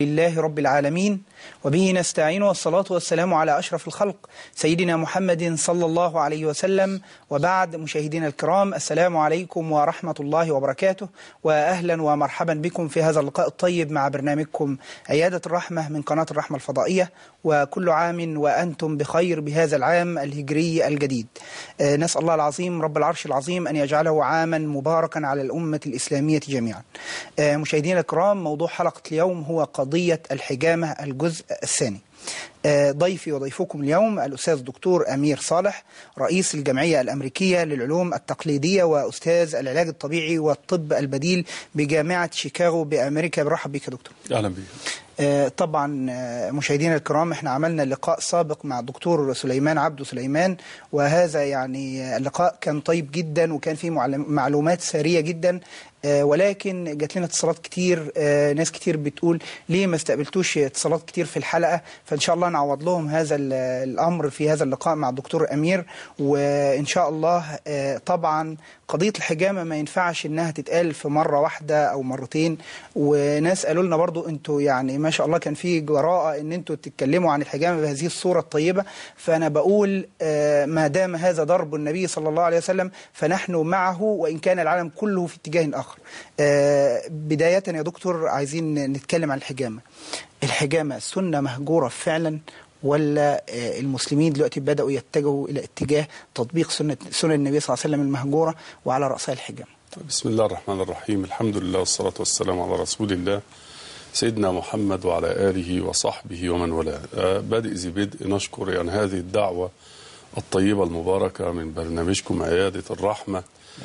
لله رب العالمين وبه نستعين والصلاة والسلام على أشرف الخلق سيدنا محمد صلى الله عليه وسلم وبعد مشاهدينا الكرام السلام عليكم ورحمة الله وبركاته وأهلا ومرحبا بكم في هذا اللقاء الطيب مع برنامجكم عيادة الرحمة من قناة الرحمة الفضائية وكل عام وأنتم بخير بهذا العام الهجري الجديد آه، نسأل الله العظيم رب العرش العظيم أن يجعله عاما مباركا على الأمة الإسلامية جميعا آه، مشاهدينا الكرام موضوع حلقة اليوم هو قضية الحجامة الجزء الثاني آه، ضيفي وضيفكم اليوم الأستاذ دكتور أمير صالح رئيس الجمعية الأمريكية للعلوم التقليدية وأستاذ العلاج الطبيعي والطب البديل بجامعة شيكاغو بأمريكا برحب بك يا دكتور اهلا بك آه، طبعا آه، مشاهدينا الكرام احنا عملنا لقاء سابق مع الدكتور سليمان عبده سليمان وهذا يعني آه، اللقاء كان طيب جدا وكان فيه معلم- معلومات سارية جدا آه، ولكن جات لنا اتصالات كتير آه، ناس كتير بتقول ليه ما استقبلتوش اتصالات كتير في الحلقة فإن شاء الله نعوض لهم هذا ال- الأمر في هذا اللقاء مع الدكتور أمير وإن شاء الله آه، طبعا قضية الحجامة ما ينفعش إنها تتقال في مرة واحدة أو مرتين وناس قالوا لنا برضو أنتوا يعني ما شاء الله كان في جراءة إن أنتوا تتكلموا عن الحجامة بهذه الصورة الطيبة فأنا بقول آه، ما دام هذا ضرب النبي صلى الله عليه وسلم فنحن معه وإن كان العالم كله في اتجاه آخر آه، بداية يا دكتور عايزين نتكلم عن الحجامة الحجامة سنة مهجورة فعلا ولا آه، المسلمين دلوقتي بدأوا يتجهوا إلى اتجاه تطبيق سنة سنن النبي صلى الله عليه وسلم المهجورة وعلى رأسها الحجامة بسم الله الرحمن الرحيم الحمد لله والصلاة والسلام على رسول الله سيدنا محمد وعلى آله وصحبه ومن والاه آه، بادئ ذي بدء نشكر يعني هذه الدعوة الطيبة المباركة من برنامجكم عيادة الرحمة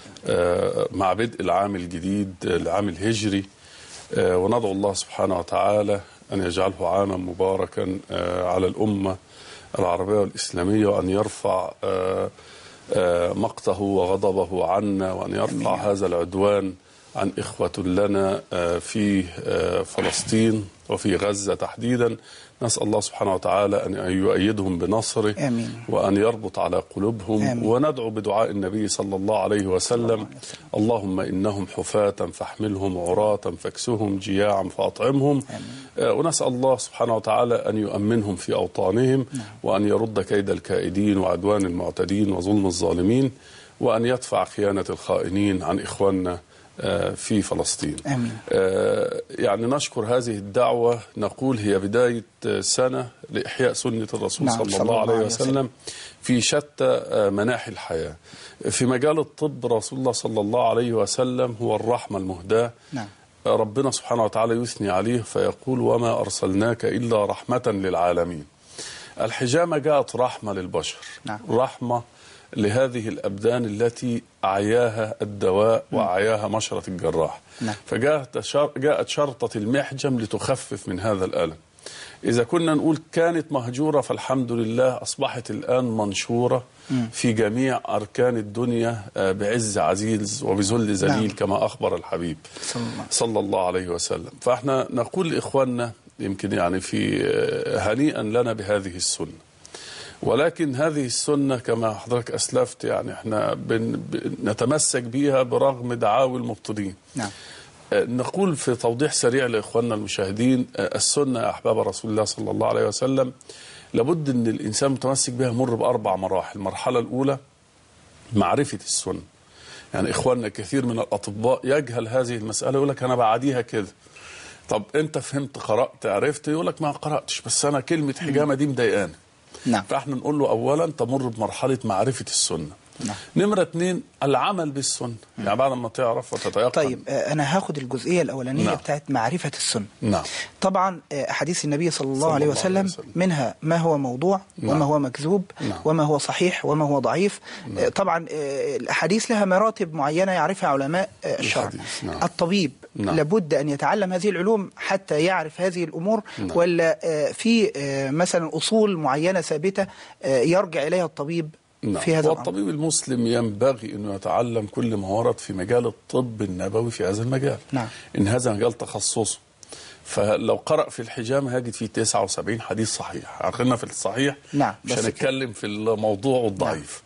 آه، مع بدء العام الجديد العام الهجري آه، وندعو الله سبحانه وتعالى أن يجعله عاما مباركا آه، على الأمة العربية والإسلامية وأن يرفع آه، آه، مقته وغضبه عنا وأن يرفع هذا العدوان عن إخوة لنا آه، في آه، فلسطين وفي غزة تحديدا نسأل الله سبحانه وتعالى أن يؤيدهم بنصره آمين. وأن يربط على قلوبهم آمين. وندعو بدعاء النبي صلى الله عليه وسلم اللهم إنهم حفاة فاحملهم عراة فاكسهم جياعا فأطعمهم آه، ونسأل الله سبحانه وتعالى أن يؤمنهم في أوطانهم وأن يرد كيد الكائدين وعدوان المعتدين وظلم الظالمين وأن يدفع خيانة الخائنين عن إخواننا آه، في فلسطين آمين. آه، يعني نشكر هذه الدعوة نقول هي بداية آه، سنة لإحياء سنة الرسول نعم، صلى الله عليه وسلم في شتى آه، مناحي الحياة في مجال الطب رسول الله صلى الله عليه وسلم هو الرحمة المهداة نعم ربنا سبحانه وتعالى يثني عليه فيقول وما أرسلناك إلا رحمة للعالمين الحجامة جاءت رحمة للبشر نعم. رحمة لهذه الأبدان التي أعياها الدواء وأعياها مشرة الجراح نعم. فجاءت شر... جاءت شرطة المحجم لتخفف من هذا الألم إذا كنا نقول كانت مهجورة فالحمد لله أصبحت الآن منشورة في جميع أركان الدنيا آه، بعز عزيز وبذل ذليل نعم. كما أخبر الحبيب صلى الله عليه وسلم. صلى الله عليه وسلم فاحنا نقول لإخواننا يمكن يعني في آه، هنيئا لنا بهذه السنة ولكن هذه السنة كما حضرتك أسلفت يعني احنا بن نتمسك بها برغم دعاوي المبطلين نعم آه، نقول في توضيح سريع لإخواننا المشاهدين آه، السنة يا أحباب رسول الله صلى الله عليه وسلم لابد أن الإنسان متمسك بها يمر بأربع مراحل المرحلة الأولى معرفة السنة يعني إخواننا كثير من الأطباء يجهل هذه المسألة يقول لك أنا بعديها كده طب أنت فهمت قرأت عرفت يقول لك ما قرأتش بس أنا كلمة حجامة دي مضايقاني نعم فاحنا نقول له اولا تمر بمرحله معرفه السنه نعم. نمره اثنين العمل بالسنه يعني بعد ما تعرف وتتيقن طيب آه، أنا هاخد الجزئية الأولانية نعم. بتاعت معرفة السنة نعم طبعا آه، أحاديث النبي صلى الله صلى عليه الله عليه وسلم وسلم. منها ما هو موضوع نعم. وما هو مكذوب نعم. وما هو صحيح وما هو ضعيف آه، طبعا آه، الأحاديث لها مراتب معينة يعرفها علماء آه، الشرع الحديث، نعم. الطبيب نعم. لابد أن يتعلم هذه العلوم حتى يعرف هذه الأمور نعم. ولا آه، في آه، مثلا أصول معينة ثابتة آه، يرجع إليها الطبيب نعم في هذا الأمر والطبيب المسلم ينبغي انه يتعلم كل ما ورد في مجال الطب النبوي في هذا المجال نعم. ان هذا مجال تخصصه فلو قرأ في الحجامة هيجد فيه 79 حديث صحيح عارفيننا في الصحيح نعم، مش بس هنتكلم في الموضوع والضعيف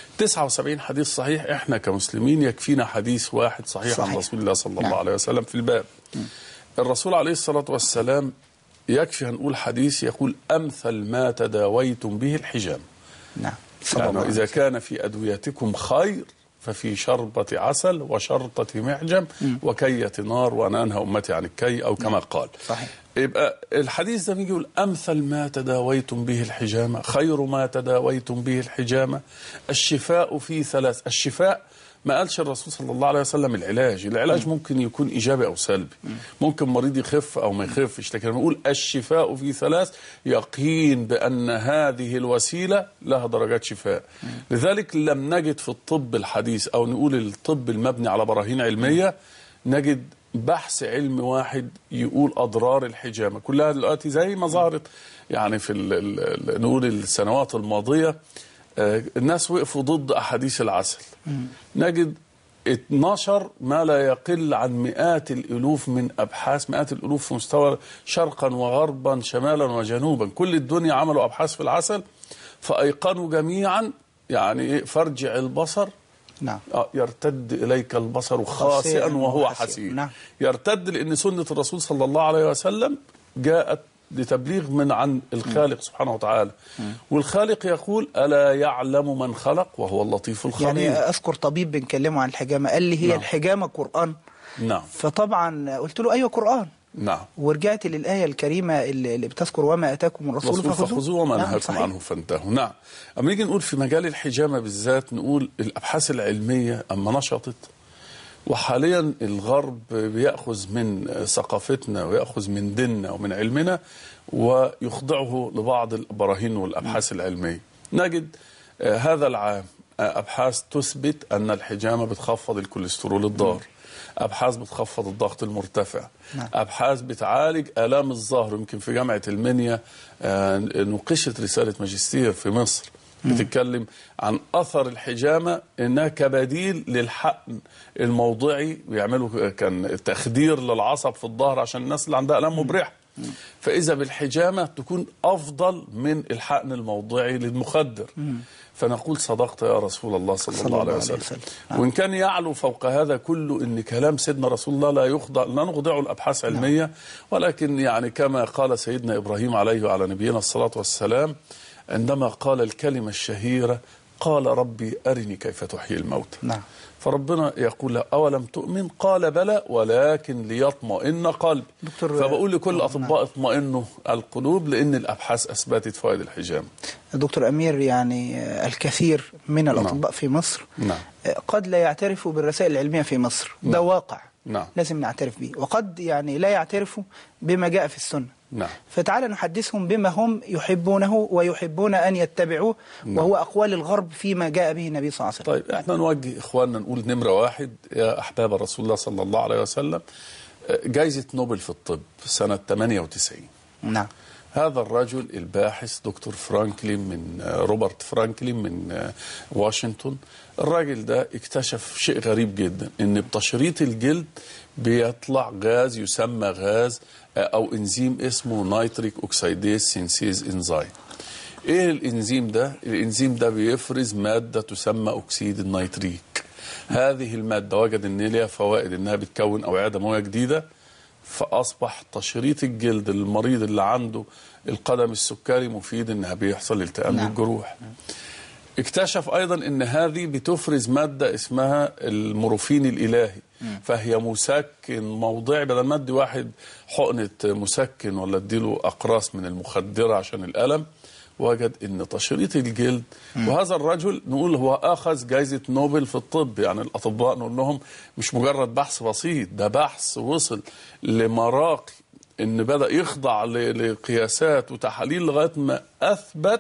79 حديث صحيح احنا كمسلمين يكفينا حديث واحد صحيح, صحيح. عن رسول الله صلى نعم. الله عليه وسلم في الباب الرسول عليه الصلاة والسلام يكفي هنقول حديث يقول أمثل ما تداويتم به الحجام نعم صلى يعني الله عليه إذا وسلم. كان في أدويتكم خير ففي شربة عسل وشرطة معجم وكية نار وأنا أنهى أمتي عن الكي أو كما قال صحيح. يبقى الحديث ده بيجي يقول أمثل ما تداويتم به الحجامة خير ما تداويتم به الحجامة الشفاء في ثلاث الشفاء ما قالش الرسول صلى الله عليه وسلم العلاج العلاج ممكن يكون إيجابي أو سلبي ممكن مريض يخف أو ما يخفش لكن نقول الشفاء في ثلاث يقين بأن هذه الوسيلة لها درجات شفاء لذلك لم نجد في الطب الحديث أو نقول الطب المبني على براهين علمية نجد بحث علمي واحد يقول أضرار الحجامة كلها دلوقتي زي ما ظهرت يعني في ال ال نقول السنوات الماضية آه، الناس وقفوا ضد أحاديث العسل نجد 12 ما لا يقل عن مئات الألوف من أبحاث مئات الألوف في مستوى شرقا وغربا شمالا وجنوبا كل الدنيا عملوا أبحاث في العسل فأيقنوا جميعا يعني إيه؟ فارجع البصر نعم آه، يرتد إليك البصر خاسئاً خاسئا وهو وهو حسين حسين. نعم. يرتد لأن سنة الرسول صلى الله عليه وسلم جاءت لتبليغ من عن الخالق سبحانه وتعالى والخالق يقول ألا يعلم من خلق وهو اللطيف الخبير يعني أذكر طبيب بنكلمه عن الحجامة قال لي هي نعم. الحجامة قرآن نعم فطبعا قلت له أيوة قرآن نعم ورجعت للآية الكريمة اللي اللي بتذكر وما أتاكم الرسول رسول فخذوه وما نعم، نهاكم صحيح. عنه فانتهوا نعم أما نيجي نقول في مجال الحجامة بالذات نقول الأبحاث العلمية أما نشطت وحاليا الغرب بيأخذ من ثقافتنا ويأخذ من ديننا ومن علمنا ويخضعه لبعض البراهين والأبحاث العلمية نجد آه، هذا العام آه، أبحاث تثبت أن الحجامة بتخفض الكوليسترول الضار أبحاث بتخفض الضغط المرتفع نعم. أبحاث بتعالج آلام الظهر يمكن في جامعة المنيا آه، نقشت رسالة ماجستير في مصر بتتكلم عن أثر الحجامة إنها كبديل للحقن الموضعي بيعملوا كان تخدير للعصب في الظهر عشان الناس اللي عندها آلام مبرحة فإذا بالحجامة تكون أفضل من الحقن الموضعي للمخدر فنقول صدقت يا رسول الله صلى, صلى الله عليه الله عليه وسلم, وسلم. وإن كان يعلو فوق هذا كله إن كلام سيدنا رسول الله لا يخضع لا نخضعه الأبحاث علمية ولكن يعني كما قال سيدنا إبراهيم عليه وعلى نبينا الصلاة والسلام عندما قال الكلمة الشهيرة قال ربي أرني كيف تحيي الموتى نعم فربنا يقول له أولم تؤمن قال بلى ولكن ليطمئن قلبي دكتور- فبقول لكل أطباء اطمئنوا القلوب لأن الأبحاث أثبتت فوائد الحجام دكتور أمير يعني آه، الكثير من الأطباء في مصر نعم. آه، قد لا يعترفوا بالرسائل العلمية في مصر ده واقع نعم. لازم نعترف به وقد يعني لا يعترفوا بما جاء في السنة نعم. فتعال نحدثهم بما هم يحبونه ويحبون أن يتبعوه وهو أقوال الغرب فيما جاء به النبي صلى الله عليه وسلم طيب احنا نوجه اخواننا نقول نمره واحد يا احباب رسول الله صلى الله عليه وسلم جائزه نوبل في الطب سنه 98 نعم هذا الرجل الباحث دكتور فرانكلين من روبرت فرانكلين من واشنطن الراجل ده اكتشف شيء غريب جدا ان بتشريط الجلد بيطلع غاز يسمى غاز او انزيم اسمه نيتريك اوكسيديز سينسيز انزيم ايه الانزيم ده الانزيم ده بيفرز ماده تسمى اكسيد النيتريك هذه الماده وجد ان ليها فوائد انها بتكون اوعيه دمويه جديده فاصبح تشريط الجلد للمريض اللي عنده القدم السكري مفيد انها بيحصل التئام نعم. للجروح اكتشف ايضا ان هذه بتفرز ماده اسمها المورفين الالهي فهي مسكن موضعي بدل ما ادي واحد حقنه مسكن ولا اديله اقراص من المخدره عشان الالم وجد ان تشريط الجلد وهذا الرجل نقول هو اخذ جائزه نوبل في الطب يعني الاطباء نقول لهم مش مجرد بحث بسيط ده بحث وصل لمراقي ان بدا يخضع ل- لقياسات وتحاليل لغايه ما اثبت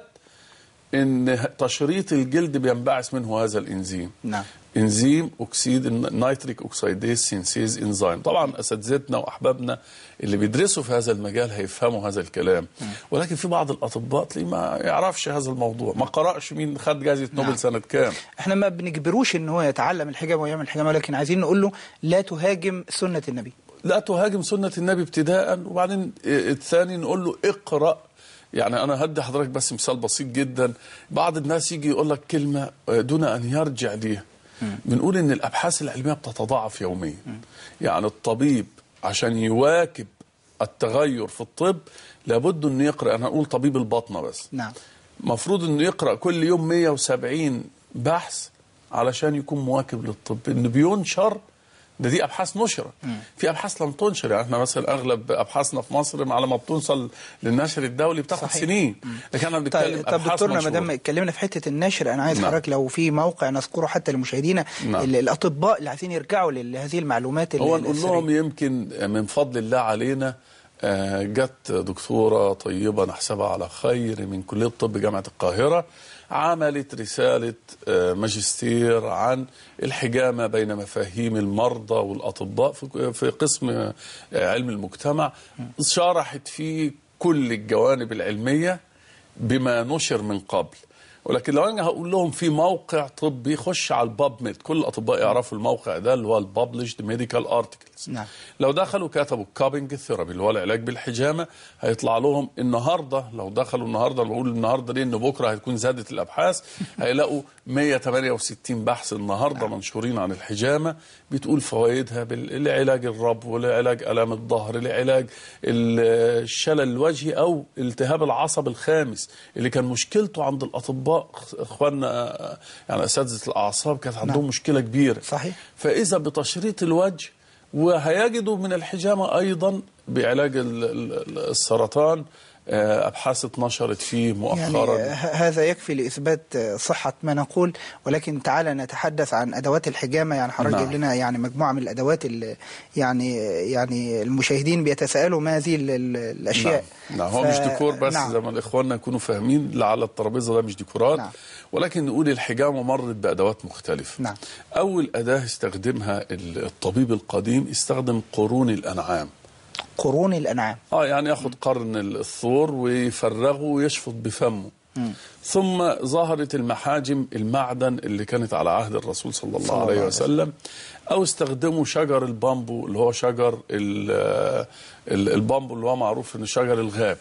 ان تشريط الجلد بينبعث منه هذا الانزيم نعم. انزيم اكسيد النيتريك اوكسيديز سينسيز انزيم طبعا اساتذتنا واحبابنا اللي بيدرسوا في هذا المجال هيفهموا هذا الكلام ولكن في بعض الاطباء تلاقيه ما يعرفش هذا الموضوع ما قراش مين خد جائزه نوبل نعم. سنه كام احنا ما بنجبروش ان هو يتعلم الحجامة ويعمل الحجامة ولكن عايزين نقول له لا تهاجم سنة النبي لا تهاجم سنة النبي ابتداء وبعدين الثاني نقول له اقرأ يعني أنا هدي حضرتك بس مثال بسيط جدا بعض الناس يجي يقول لك كلمة دون أن يرجع ليها بنقول إن الأبحاث العلمية بتتضاعف يوميا يعني الطبيب عشان يواكب التغير في الطب لابد انه يقرا انا هقول طبيب الباطنه بس نعم المفروض انه يقرا كل يوم 170 بحث علشان يكون مواكب للطب انه بينشر ده دي ابحاث نشره في ابحاث لم تنشر يعني احنا مثلا اغلب ابحاثنا في مصر على ما بتوصل للنشر الدولي بتاخد صحيح. سنين لكن احنا بنتكلم طيب, طب ابحاث دكتورنا ما مشهورة. دام اتكلمنا في حته النشر انا عايز نعم. حضرتك لو في موقع نذكره حتى لمشاهدينا نعم. ال- الاطباء اللي عايزين يرجعوا لهذه المعلومات هو ال- نقول السرية. لهم يمكن من فضل الله علينا آه، جت دكتورة طيبة نحسبها على خير من كلية الطب جامعة القاهرة عملت رسالة آه، ماجستير عن الحجامة بين مفاهيم المرضى والأطباء في- في قسم آه، علم المجتمع شرحت فيه كل الجوانب العلمية بما نشر من قبل ولكن لو انا هقول لهم في موقع طبي خش على الباب ميد كل الاطباء يعرفوا الموقع ده اللي هو الببلشد ميديكال ارتكلز نعم. لو دخلوا كتبوا كابنج ثيرابي اللي هو العلاج بالحجامه هيطلع لهم النهارده لو دخلوا النهارده أنا بقول النهارده ليه ان بكره هتكون زادت الابحاث هيلاقوا 168 بحث النهارده منشورين عن الحجامه بتقول فوائدها بال- لعلاج الربو لعلاج الام الظهر لعلاج ال- الشلل الوجهي او التهاب العصب الخامس اللي كان مشكلته عند الاطباء اخواننا يعني اساتذه الاعصاب كانت عندهم نعم. مشكله كبيره صحيح. فاذا بتشريط الوجه وهيجدوا من الحجامه ايضا بعلاج ال- ال- السرطان آه، ابحاث اتنشرت فيه يعني مؤخرا ه- هذا يكفي لإثبات صحة ما نقول ولكن تعالى نتحدث عن أدوات الحجامة يعني حضرتك نعم. جايب لنا يعني مجموعة من الأدوات اللي يعني يعني المشاهدين بيتساءلوا ما هذه ال- ال- الأشياء نعم, نعم هو ف- مش ديكور بس نعم. زي ما الاخواننا يكونوا فاهمين اللي على الترابيزه ده مش ديكورات نعم. ولكن نقول الحجامه مرت بادوات مختلفه نعم. اول اداه استخدمها ال- الطبيب القديم استخدم قرون الانعام قرون الأنعام اه يعني ياخد قرن الثور ويفرغه ويشفط بفمه ثم ظهرت المحاجم المعدن اللي كانت على عهد الرسول صلى الله صلى الله عليه عليه وسلم او استخدموا شجر البامبو اللي هو شجر ال- ال- البامبو اللي هو معروف انه شجر الغاب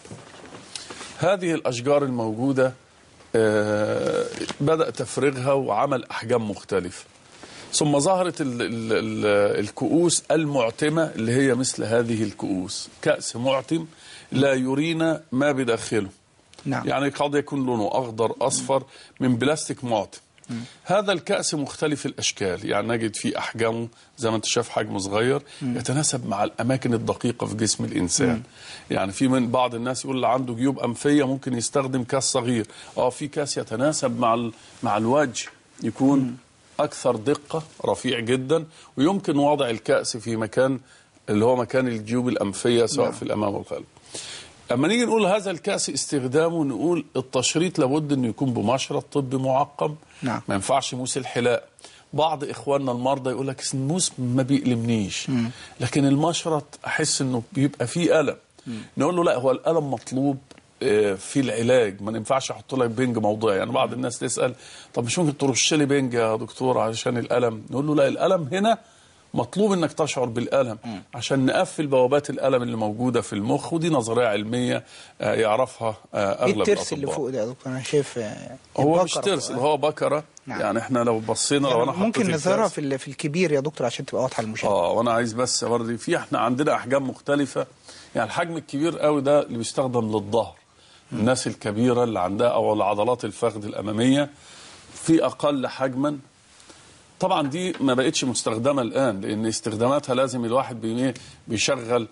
هذه الاشجار الموجوده آه، بدا تفريغها وعمل احجام مختلفه ثم ظهرت ال ال ال الكؤوس المعتمة اللي هي مثل هذه الكؤوس كأس معتم لا يرينا ما بداخله نعم. يعني قد يكون لونه أخضر أصفر من بلاستيك معتم هذا الكأس مختلف الأشكال يعني نجد فيه أحجامه زي ما أنت شايف حجمه صغير يتناسب مع الأماكن الدقيقة في جسم الإنسان يعني في من بعض الناس يقول اللي عنده جيوب أنفية ممكن يستخدم كاس صغير اه في كاس يتناسب مع ال- مع الوجه يكون أكثر دقة رفيع جدا ويمكن وضع الكأس في مكان اللي هو مكان الجيوب الأنفية سواء في الأمام والخلف اما نيجي نقول هذا الكأس استخدامه نقول التشريط لابد انه يكون بمشرط طبي معقم نعم. ما ينفعش موس الحلاق بعض اخواننا المرضى يقول لك الموس ما بيألمنيش لكن المشرط احس انه بيبقى فيه الم نقول له لا هو الالم مطلوب آه، في العلاج ما ينفعش احط لك بنج موضعي يعني بعض الناس تسال طب مش ممكن ترش لي بنج يا دكتور علشان الالم نقول له لا الالم هنا مطلوب انك تشعر بالالم عشان نقفل بوابات الالم اللي موجوده في المخ ودي نظريه علميه آه، يعرفها آه، ايه اغلب الترس اللي الأطباء. فوق ده يا دكتور انا شايف آه، هو مش البقرة ترس فوق. اللي هو بكره نعم. يعني احنا لو بصينا لو يعني انا حطيت ممكن نظهرها الكاس- في ال- في الكبير يا دكتور عشان تبقى واضحه للمشاهد اه وانا عايز بس اوري في احنا عندنا احجام مختلفه يعني الحجم الكبير قوي ده اللي بيستخدم للظهر الناس الكبيره اللي عندها او العضلات الفخذ الاماميه في اقل حجما طبعا دي ما بقتش مستخدمه الان لان استخداماتها لازم الواحد بي- إيه بيشغل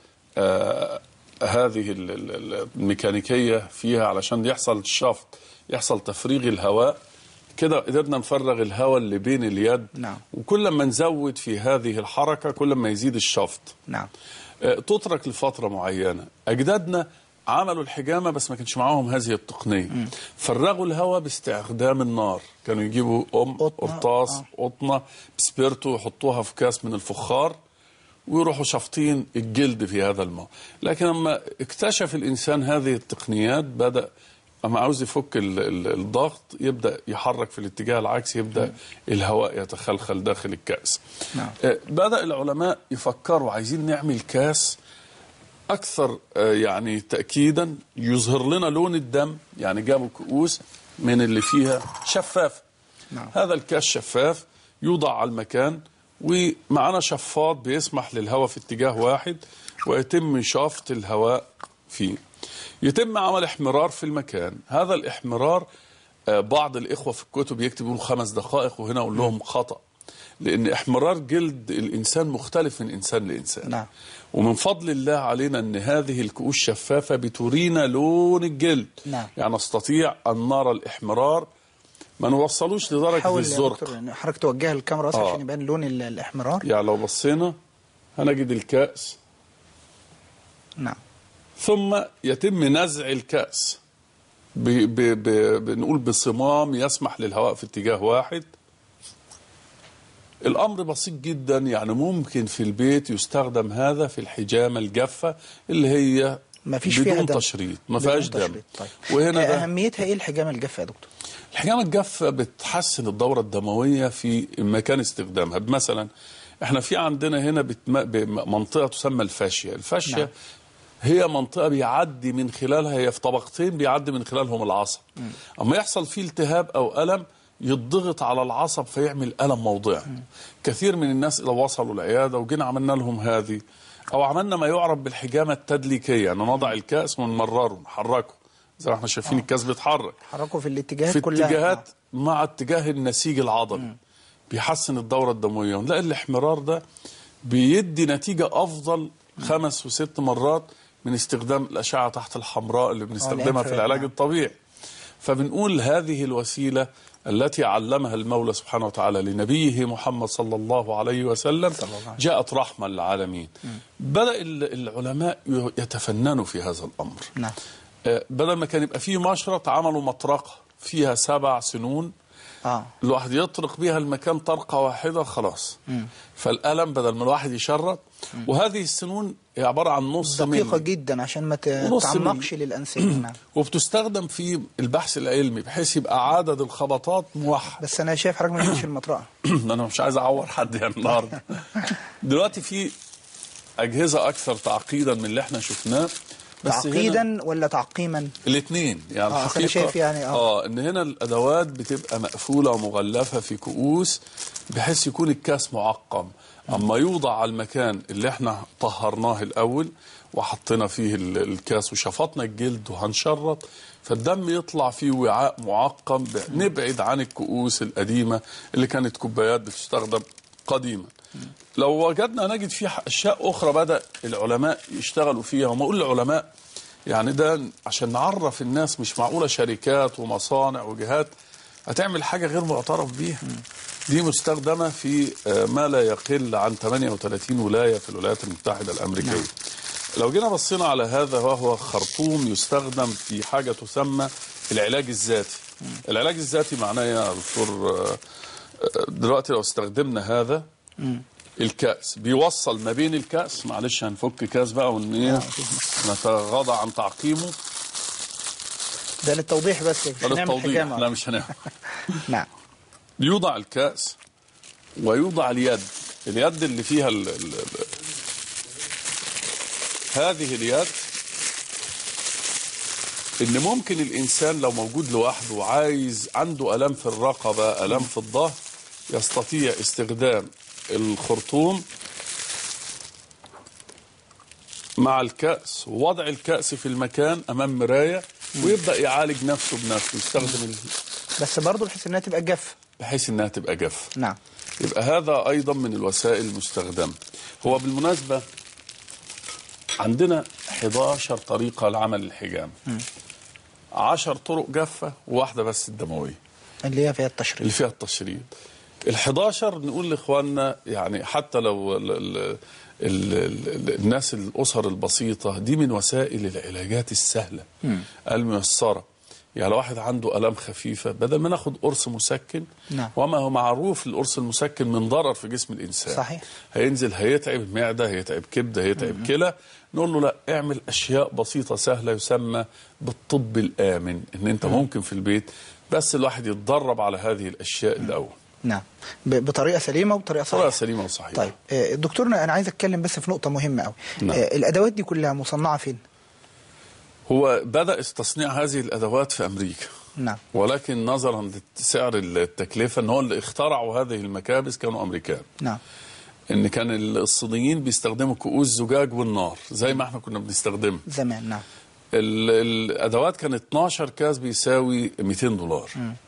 آه هذه ال- ال- ال- الميكانيكيه فيها علشان يحصل الشفط يحصل تفريغ الهواء كده قدرنا نفرغ الهواء اللي بين اليد نعم. وكل ما نزود في هذه الحركه كل ما يزيد الشفط نعم آه، تترك لفتره معينه اجدادنا عملوا الحجامه بس ما كانش معاهم هذه التقنيه فرغوا الهواء باستخدام النار كانوا يجيبوا ام قطنة، قرطاس آه. قطنه بسبيرتو يحطوها في كاس من الفخار ويروحوا شافطين الجلد في هذا الماء لكن لما اكتشف الانسان هذه التقنيات بدا اما عاوز يفك ال- ال- الضغط يبدا يحرك في الاتجاه العكسي يبدا الهواء يتخلخل داخل الكاس نعم. آه، بدا العلماء يفكروا عايزين نعمل كاس اكثر آه، يعني تاكيدا يظهر لنا لون الدم يعني جابوا كؤوس من اللي فيها شفاف نعم. هذا الكاس شفاف يوضع على المكان ومعانا شفاط بيسمح للهواء في اتجاه واحد ويتم شفط الهواء فيه يتم عمل احمرار في المكان هذا الاحمرار آه، بعض الإخوة في الكتب يكتب يقولوا خمس دقائق وهنا أقول لهم خطأ لأن احمرار جلد الإنسان مختلف من إنسان لإنسان نعم. ومن فضل الله علينا أن هذه الكؤوس شفافة بترينا لون الجلد نعم. يعني نستطيع أن نرى الإحمرار ما نوصلوش لدرجة حاول يا الزرق دكتور إن حضرتك توجهها الكاميرا بس آه. عشان يبان لون ال- الاحمرار يعني لو بصينا هنجد الكأس نعم ثم يتم نزع الكأس ب ب ب بنقول بصمام يسمح للهواء في اتجاه واحد الأمر بسيط جدا يعني ممكن في البيت يستخدم هذا في الحجامة الجافة اللي هي ما فيش بدون فيها دم تشريط ما بدون فيهاش دم تشريط. طيب. وهنا آه، ده اهميتها ايه الحجامه الجافه يا دكتور الحجامة الجافة بتحسن الدورة الدموية في مكان استخدامها مثلا احنا في عندنا هنا بتم... بم- منطقة تسمى الفاشية الفاشية نعم. هي منطقة بيعدي من خلالها هي في طبقتين بيعدي من خلالهم العصب أما يحصل فيه التهاب أو ألم يضغط على العصب فيعمل ألم موضعي كثير من الناس إذا وصلوا العيادة وجينا عملنا لهم هذه أو عملنا ما يعرف بالحجامة التدليكية يعني نضع الكأس ونمرره نحركه زي ما احنا شايفين الكأس بيتحرك حركوا في الاتجاهات في كلها اتجاهات مع اتجاه النسيج العضلي بيحسن الدورة الدموية ونلاقي الاحمرار ده بيدي نتيجة أفضل خمس وست مرات من استخدام الأشعة تحت الحمراء اللي بنستخدمها في الانفراد، العلاج نعم. الطبيعي فبنقول هذه الوسيلة التي علمها المولى سبحانه وتعالى لنبيه محمد صلى الله عليه وسلم صلى الله عليه وسلم. جاءت رحمة للعالمين بدأ ال- العلماء يتفننوا في هذا الأمر نعم آه، بدل ما كان يبقى فيه مشرط عملوا مطرقة فيها سبع سنون اه الواحد يطرق بيها المكان طرقة واحدة خلاص فالألم بدل ما الواحد يشرط وهذه السنون هي عبارة عن نص دقيقه ملي جدا عشان ما ونص تتعمقش للانسجه نعم وبتستخدم في البحث العلمي بحيث يبقى عدد الخبطات موحد بس انا شايف حضرتك ما جبتش المطرقه انا مش عايز اعور حد يعني النهارده دلوقتي في اجهزه اكثر تعقيدا من اللي احنا شفناه بس هنا- تعقيدا ولا تعقيما الاثنين يعني آه، أصل أنا الحقيقه شايف يعني آه. اه ان هنا الادوات بتبقى مقفوله ومغلفه في كؤوس بحيث يكون الكاس معقم اما يوضع على المكان اللي احنا طهرناه الاول وحطينا فيه ال- الكاس وشفطنا الجلد وهنشرط فالدم يطلع في وعاء معقم ب- نبعد عن الكؤوس القديمه اللي كانت كوبايات بتستخدم قديما لو وجدنا نجد فيه اشياء اخرى بدا العلماء يشتغلوا فيها وما اقول العلماء يعني ده عشان نعرف الناس مش معقوله شركات ومصانع وجهات هتعمل حاجه غير معترف بيها دي مستخدمه في آه، ما لا يقل عن 38 ولايه في الولايات المتحده الامريكيه لو جينا بصينا على هذا وهو خرطوم يستخدم في حاجه تسمى العلاج الذاتي العلاج الذاتي معناه إيه يا دكتور آه، آه، دلوقتي لو استخدمنا هذا الكأس بيوصل ما بين الكأس معلش هنفك كاس بقى ون إيه؟ آه، مفيش نتغاضى عن تعقيمه ده للتوضيح بس مش ده هنعمل للتوضيح حجامه لا مش هنعمل نعم يوضع الكأس ويوضع اليد اليد اللي فيها ال ال ال هذه اليد ان ممكن الانسان لو موجود لوحده وعايز عنده الام في الرقبه الام في الظهر يستطيع استخدام الخرطوم مع الكأس ووضع الكأس في المكان امام مرايه ويبدا يعالج نفسه بنفسه يستخدم ال- بس برضه بحيث انها تبقى جافه بحيث انها تبقى جافه نعم يبقى هذا ايضا من الوسائل المستخدمه هو بالمناسبه عندنا 11 طريقه لعمل الحجام 10 طرق جافه وواحده بس الدمويه اللي هي فيها التشريط اللي فيها التشريط ال 11 نقول لاخواننا يعني حتى لو ال ال ال ال الناس الاسر البسيطه دي من وسائل العلاجات السهله الميسره يعني لو واحد عنده الام خفيفه بدل ما ناخد قرص مسكن نعم. وما هو معروف القرص المسكن من ضرر في جسم الانسان صحيح. هينزل هيتعب المعده هيتعب كبده هيتعب كلى نقول له لا اعمل اشياء بسيطه سهله يسمى بالطب الامن ان انت ممكن في البيت بس الواحد يتدرب على هذه الاشياء الاول نعم ب- بطريقه سليمه وبطريقه طريقه صحيحه سليمه وصحيحه طيب آه، دكتورنا انا عايز اتكلم بس في نقطه مهمه قوي نعم. آه، الادوات دي كلها مصنعه فين هو بدا تصنيع هذه الادوات في امريكا نعم ولكن نظرا لسعر التكلفه ان هو اللي اخترعوا هذه المكابس كانوا امريكان نعم ان كان الصينيين بيستخدموا كؤوس زجاج والنار زي ما احنا كنا بنستخدمها زمان نعم ال- الادوات كانت 12 كاس بيساوي 200 دولار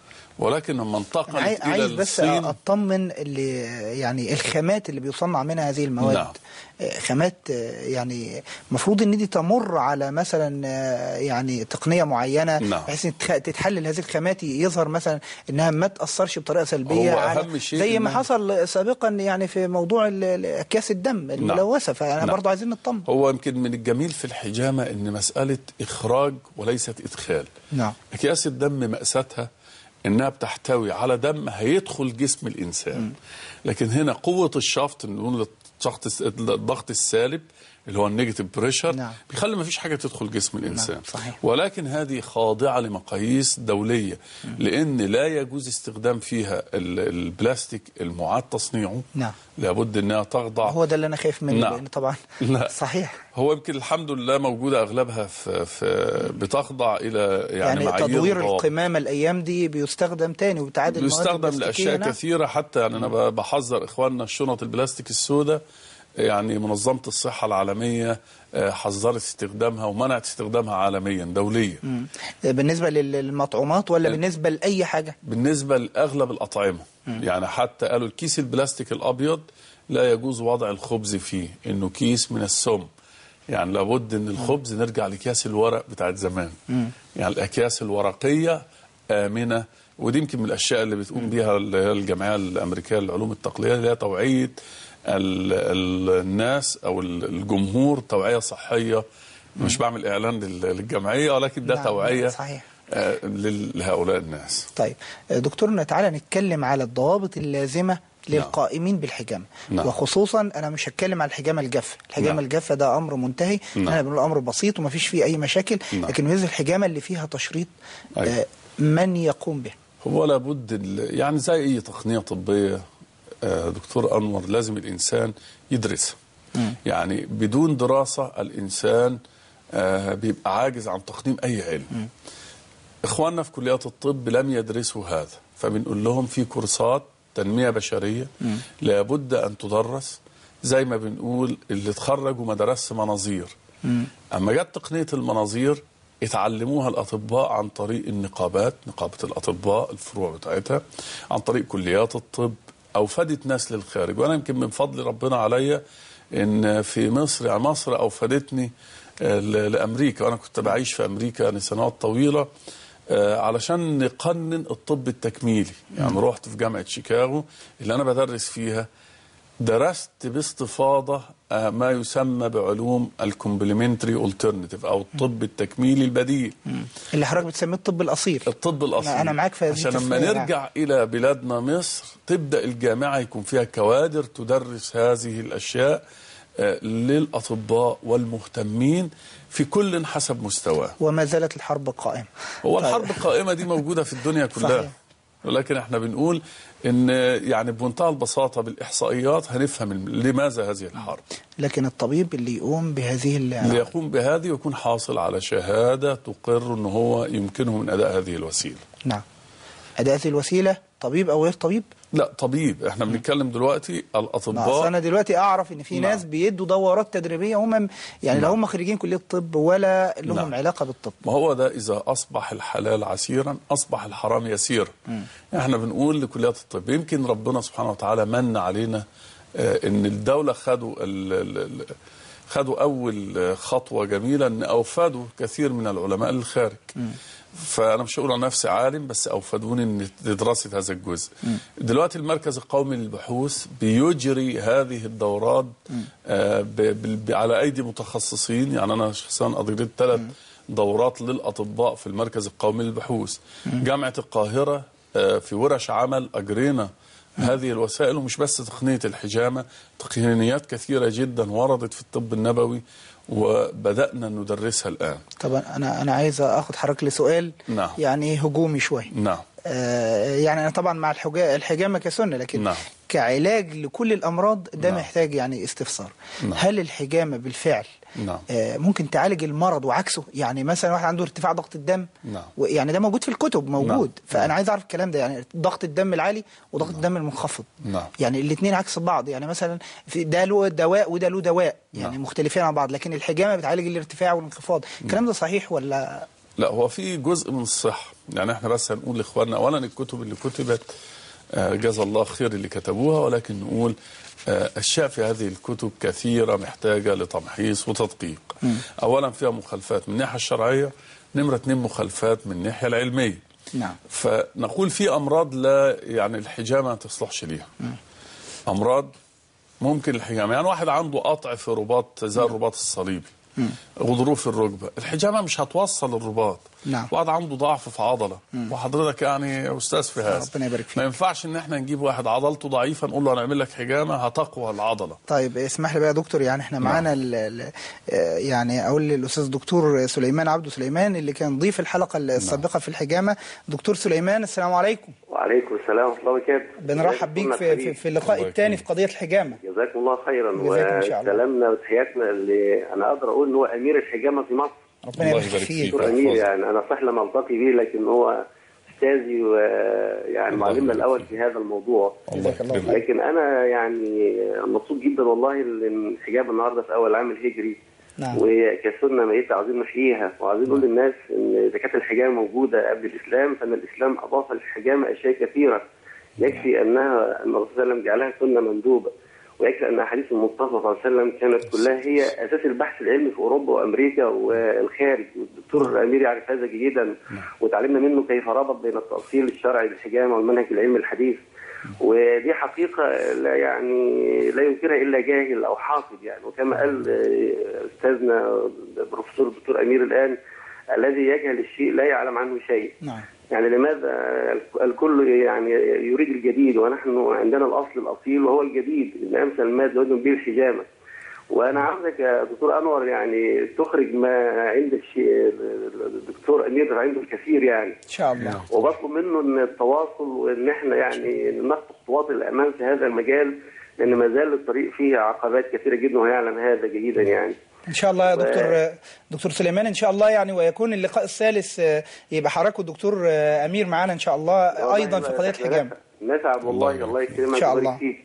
ولكن لما انتقلت عاي- الى عايز بس الصين اطمن اللي يعني الخامات اللي بيصنع منها هذه المواد نعم. آه، خامات آه، يعني المفروض ان دي تمر على مثلا آه، يعني تقنيه معينه نعم. بحيث ان تخ- تتحلل هذه الخامات يظهر مثلا انها ما تاثرش بطريقه سلبيه هو على أهم شيء زي ما إنها- حصل سابقا يعني في موضوع ال- ال- اكياس الدم الملوثه فانا نعم. برضه عايزين نطمن هو يمكن من الجميل في الحجامه ان مساله اخراج وليست ادخال نعم اكياس الدم مأساتها انها بتحتوي على دم هيدخل جسم الانسان لكن هنا قوه الشفط نقول الضغط الضغط السالب اللي هو النيجاتيف بريشر نعم. بيخلي ما فيش حاجه تدخل جسم الانسان صحيح. ولكن هذه خاضعه لمقاييس دوليه لان لا يجوز استخدام فيها ال- البلاستيك المعاد تصنيعه نعم. لابد انها تخضع هو ده اللي انا خايف منه نعم. لان طبعا لا. صحيح هو يمكن الحمد لله موجوده اغلبها في, في بتخضع الى يعني, يعني, معايير تدوير ضوابط. القمامه الايام دي بيستخدم تاني وبتعادل المواد بيستخدم البلاستيكية، لاشياء نعم. كثيره حتى يعني انا ب- بحذر اخواننا الشنط البلاستيك السوداء يعني منظمه الصحه العالميه آه، حذرت استخدامها ومنعت استخدامها عالميا دوليا مم. بالنسبه لل- للمطعومات ولا بالنسبه لاي حاجه بالنسبه لاغلب الاطعمه يعني حتى قالوا الكيس البلاستيك الابيض لا يجوز وضع الخبز فيه انه كيس من السم يعني لابد ان الخبز نرجع لاكياس الورق بتاعت زمان يعني الاكياس الورقيه امنه ودي يمكن من الاشياء اللي بتقوم بيها اللي هي الجمعيه الامريكيه للعلوم التقليديه اللي هي توعيه ال- ال- الناس او ال- الجمهور توعيه صحيه مش بعمل اعلان لل- للجمعيه ولكن ده نعم، توعيه صحيح. آه، لل- لهؤلاء الناس طيب دكتورنا تعالى نتكلم على الضوابط اللازمه للقائمين بالحجامه نعم. وخصوصا انا مش هتكلم على الحجامه الجافه الحجامه نعم. الجافه ده امر منتهي نعم. احنا بنقول امر بسيط وما فيش فيه اي مشاكل نعم. لكن بالنسبه للحجامه اللي فيها تشريط أيوة. آه، من يقوم به هو لابد ال- يعني زي اي تقنيه طبيه آه، دكتور انور لازم الانسان يدرسها يعني بدون دراسه الانسان آه، بيبقى عاجز عن تقديم اي علم اخواننا في كليات الطب لم يدرسوا هذا فبنقول لهم في كورسات تنميه بشريه لابد ان تدرس زي ما بنقول اللي اتخرجوا ما درسش مناظير اما جت تقنيه المناظير اتعلموها الاطباء عن طريق النقابات نقابه الاطباء الفروع بتاعتها عن طريق كليات الطب اوفدت ناس للخارج وانا يمكن من فضل ربنا عليا ان في مصر يعني مصر اوفدتني آه، ل- لامريكا وانا كنت بعيش في امريكا لسنوات طويله آه، علشان نقنن الطب التكميلي يعني رحت في جامعه شيكاغو اللي انا بدرس فيها درست باستفاضة آه، ما يسمى بعلوم الكومبلمنتري اولترناتيف أو الطب التكميلي البديل اللي حضرتك بتسميه الطب الاصيل الطب الأصلي أنا معاك في هذه عشان لما التسمية، نرجع إلى بلادنا مصر تبدأ الجامعة يكون فيها كوادر تدرس هذه الأشياء آه، للأطباء والمهتمين في كل حسب مستواه وما زالت الحرب قائمه هو طيب. الحرب القائمة دي موجودة في الدنيا كلها صحيح. ولكن احنا بنقول ان يعني بمنتهى البساطة بالإحصائيات هنفهم الم- لماذا هذه الحرب لكن الطبيب اللي يقوم بهذه ال- اللي يقوم بهذه يكون حاصل على شهادة تقر ان هو يمكنه من أداء هذه الوسيلة نعم أداة هذه الوسيلة طبيب أو غير طبيب لا طبيب احنا بنتكلم دلوقتي ما أصل الأطباء أنا دلوقتي أعرف إن في نعم. ناس بيدوا دورات تدريبية هم يعني لا نعم. هم خريجين كلية طب ولا لهم نعم. علاقة بالطب ما هو ده إذا أصبح الحلال عسيرا أصبح الحرام يسيرا احنا بنقول لكليات الطب يمكن ربنا سبحانه وتعالى من علينا آه، ان الدولة خدوا ال- ال- ال- خدوا أول آه، خطوة جميلة ان أوفدوا كثير من العلماء للخارج فأنا مش هقول عن نفسي عالم بس أوفدوني إن لدراسة هذا الجزء دلوقتي المركز القومي للبحوث بيجري هذه الدورات آه، ب- بال- ب- على أيدي متخصصين يعني أنا شخصيا أجريت ثلاث دورات للأطباء في المركز القومي للبحوث جامعة القاهرة آه، في ورش عمل أجرينا هذه الوسائل ومش بس تقنية الحجامة تقنيات كثيرة جدا وردت في الطب النبوي وبدأنا ندرسها الآن طبعا أنا أنا عايز أخد حضرتك لسؤال نعم. يعني هجومي شوية نعم آه، يعني أنا طبعا مع الحجا- الحجامة كسنة لكن نعم. كعلاج لكل الامراض ده نعم. محتاج يعني استفسار نعم. هل الحجامه بالفعل نعم. آه، ممكن تعالج المرض وعكسه يعني مثلا واحد عنده ارتفاع ضغط الدم نعم. و- يعني ده موجود في الكتب موجود نعم. فانا عايز اعرف الكلام ده يعني ضغط الدم العالي وضغط الدم المنخفض نعم. يعني الاثنين عكس بعض يعني مثلا في ده له دواء وده له دواء يعني نعم. مختلفين عن بعض لكن الحجامه بتعالج الارتفاع والانخفاض الكلام ده صحيح ولا لا هو في جزء من الصحة يعني احنا بس هنقول لاخواننا اولا الكتب اللي كتبت آه، جزا الله خير اللي كتبوها ولكن نقول آه، اشياء في هذه الكتب كثيرة محتاجة لتمحيص وتدقيق اولا فيها مخالفات من الناحية الشرعية نمرة اتنين مخالفات من الناحية العلمية نعم فنقول في امراض لا يعني الحجامه ما تصلحش ليها امراض ممكن الحجامه يعني واحد عنده قطع في رباط زي الرباط الصليبي غضروف الركبه الحجامه مش هتوصل الرباط نعم. واحد عنده ضعف في عضله وحضرتك يعني استاذ في هذا ربنا يبارك فيك. ما ينفعش ان احنا نجيب واحد عضلته ضعيفه نقول له هنعمل لك حجامه هتقوى العضله طيب اسمح لي بقى يا دكتور يعني احنا معانا ال- ال- آه، يعني اقول للاستاذ دكتور سليمان عبده سليمان اللي كان ضيف الحلقه السابقه في الحجامه دكتور سليمان السلام عليكم وعليكم السلام ورحمه الله وبركاته بنرحب بيك في, في, في اللقاء الله الثاني يكرمك. في قضيه الحجامه جزاكم الله خيرا جزاكم إن شاء الله. وسلامنا وتحياتنا اللي انا اقدر اقول ان هو امير الحجامه في مصر ربنا الله يبارك يبارك فيك فيك. دكتور امير يحفظك. يعني انا صح لما التقي به لكن هو استاذي ويعني الله معلمنا يبارك الاول فيك. في هذا الموضوع الله جزاك الله يكرمك لكن انا يعني مبسوط جدا والله ان الحجاب النهارده في اول العام الهجري نعم. وكسنه ميته عايزين نحييها وعايزين نقول للناس ان اذا كانت الحجامه موجوده قبل الاسلام فان الاسلام اضاف للحجامه اشياء كثيره يكفي انها ان الرسول صلى الله عليه وسلم جعلها سنه مندوبه ويكفي ان احاديث المصطفى صلى الله عليه وسلم كانت كلها هي اساس البحث العلمي في اوروبا وامريكا والخارج والدكتور امير يعرف هذا جيدا وتعلمنا منه كيف ربط بين التاصيل الشرعي للحجامه والمنهج العلمي الحديث ودي حقيقة لا يعني لا ينكرها إلا جاهل أو حافظ يعني وكما قال آه، أستاذنا بروفيسور الدكتور أمير الآن الذي يجهل الشيء لا يعلم عنه شيء نعم يعني لماذا الكل يعني يريد الجديد ونحن عندنا الاصل الاصيل وهو الجديد ان امثل الماء زودهم به الحجامه وانا عاوزك يا دكتور انور يعني تخرج ما عند الشيء الدكتور امير عنده الكثير يعني ان شاء الله وبطلب منه ان التواصل وان احنا يعني نخطو خطوات الامام في هذا المجال لان ما زال الطريق فيه عقبات كثيره جدا ويعلم هذا جيدا يعني ان شاء الله يا دكتور دكتور سليمان ان شاء الله يعني ويكون اللقاء الثالث آه، يبقى حضرتك والدكتور آه، امير معانا ان شاء الله ايضا في قضيه الحجامه نسعد والله الله يكرمك إن شاء ويبارك الله. فيك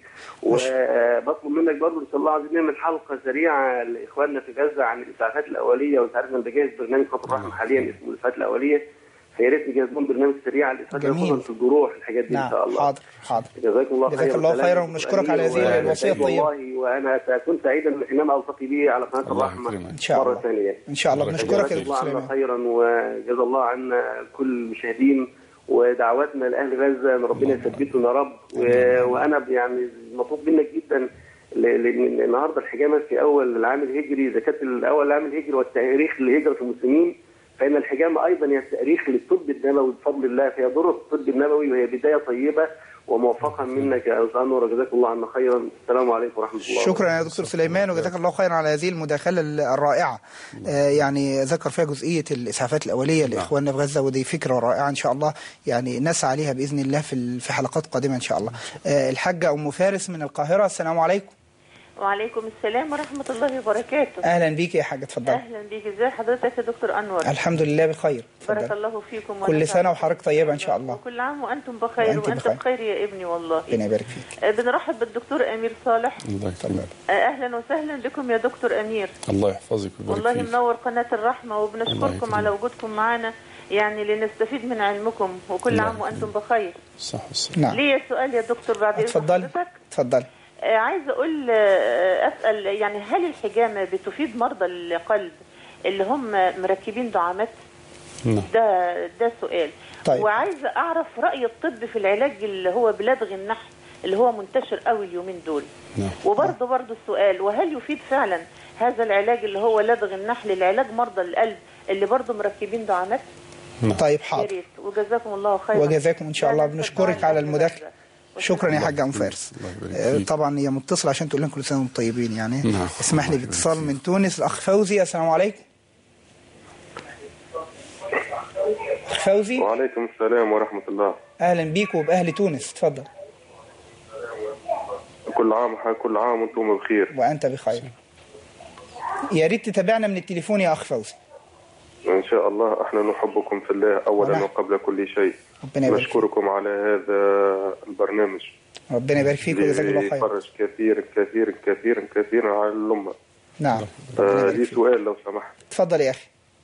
وبطلب منك برضه ان شاء الله عايزين نعمل حلقه سريعه لاخواننا في غزه عن الاسعافات الاوليه وانت عارف انا بجهز برنامج خط الرحمه حاليا اسمه الاسعافات الاوليه فيا ريت نجهز لهم برنامج سريع على الاسعافات جميل. خصوصا في الجروح الحاجات دي ان شاء نعم الله حاضر حاضر جزاكم الله جزاك خيرا الله وسلام خيرا عليكم. ونشكرك على هذه وأنا الوصية سعيد الطيبة. والله وانا كنت سعيدا حينما التقي به على قناه الله الرحمه يكرمك. ان شاء مره الله ثانيه ان شاء الله بارك بنشكرك يا جزا دكتور الله عنا سليمان خيرا وجزا الله عنا كل المشاهدين ودعواتنا لاهل غزه ان ربنا يثبتهم يا رب و- وانا يعني مطلوب منك جدا ل- لان النهارده الحجامه في اول العام الهجري اذا كانت الاول العام الهجري والتاريخ لهجره المسلمين فان الحجامه ايضا هي التاريخ للطب النبوي بفضل الله فهي دور الطب النبوي وهي بدايه طيبه وموفقا منك يا استاذ انور جزاك الله عنا خيرا السلام عليكم ورحمه الله شكرا يا دكتور سليمان وجزاك الله خيرا على هذه المداخله الرائعه آه، يعني ذكر فيها جزئيه الاسعافات الاوليه لاخواننا في غزه ودي فكره رائعه ان شاء الله يعني نسعى عليها باذن الله في ال- في حلقات قادمه ان شاء الله آه، الحاجه ام فارس من القاهره السلام عليكم وعليكم السلام ورحمة الله وبركاته اهلا بيك يا حاجه اتفضلي أهلا بيك ازي حضرتك يا دكتور أنور الحمد لله بخير بارك اتفضلي الله فيكم كل ونفع سنة وحضرتك طيبة إن شاء الله. وكل عام وأنتم بخير وأنت وأنت بخير. بخير يا ابني والله ربنا يبارك فيك آه، بنرحب بالدكتور أمير صالح الله يكرمك آه، أهلا وسهلا بكم يا دكتور أمير الله يحفظك ويبارك والله فيك منور قناة الرحمة الله وبنشكركم يكرمك. على وجودكم معنا يعني لنستفيد من علمكم وكل الله عام وأنتم بخير صح والسلام نعم ليا سؤال يا دكتور بعد إذن اتفضلي حضرتك اتفضلي آه، عايزه اقول آه، اسال يعني هل الحجامه بتفيد مرضى القلب اللي هم مركبين دعامات نعم ده ده سؤال طيب. وعايزه اعرف راي الطب في العلاج اللي هو بلدغ النحل اللي هو منتشر قوي اليومين دول نعم وبرضه برضه السؤال وهل يفيد فعلا هذا العلاج اللي هو لدغ النحل لعلاج مرضى القلب اللي برضه مركبين دعامات طيب يا حاضر ريت وجزاكم الله خيرا وجزاكم إن شاء الله. لا ننسى بنشكرك الدعاء على لأهل المداخلة. غزة. شكرا يا حاجه ام فارس الله يبارك آه، فيك. طبعا هي متصله عشان تقول لنا كل سنه وانتم طيبين يعني نعم. اسمح لي الله يبارك باتصال فيك. من تونس الاخ فوزي السلام عليكم اخ فوزي وعليكم السلام ورحمة الله اهلا بيك وباهل تونس اتفضل كل عام كل عام وانتم بخير وانت بخير يا ريت تتابعنا من التليفون يا اخ فوزي ان شاء الله احنا نحبكم في الله اولا ونحن. وقبل كل شيء ربنا يبارك فيك نشكركم على هذا البرنامج ربنا يبارك فيك وجزاك الله اللي خير يفرج كثير كثير كثير كثير على الامه نعم ربنا آه يبارك لي فيك سؤال لو سمحت اتفضل يا اخي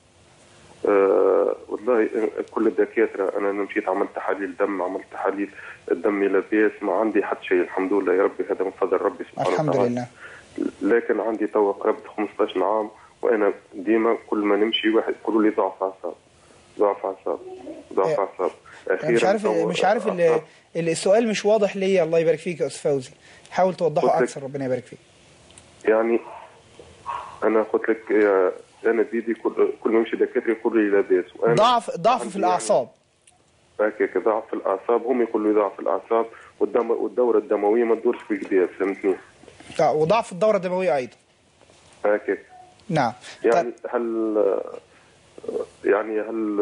آه والله كل الدكاتره انا مشيت عملت تحاليل دم عملت تحاليل الدم لاباس ما عندي حد شيء الحمد لله يا ربي هذا من فضل ربي سبحانه الحمد وتعالى لله لكن عندي توا قرابة 15 عام وانا ديما كل ما نمشي واحد يقولوا لي ضعف اعصاب ضعف اعصاب ضعف إيه. اعصاب أنا مش عارف توا مش عارف ال- أعصاب. ال- السؤال مش واضح ليا الله يبارك فيك يا استاذ فوزي حاول توضحه قلت لك- اكثر ربنا يبارك فيك يعني انا قلت لك يا انا بيدي كل كل ما يمشي دكاتره يقولوا لي لاباس وانا ضعف ضعف عندي في الاعصاب هكاك ضعف في الاعصاب هم يقولوا لي ضعف في الاعصاب والدم والدوره الدمويه ما تدورش في كده فهمتني آه، وضعف الدوره الدمويه ايضا هكاك نعم يعني طيب هل يعني هل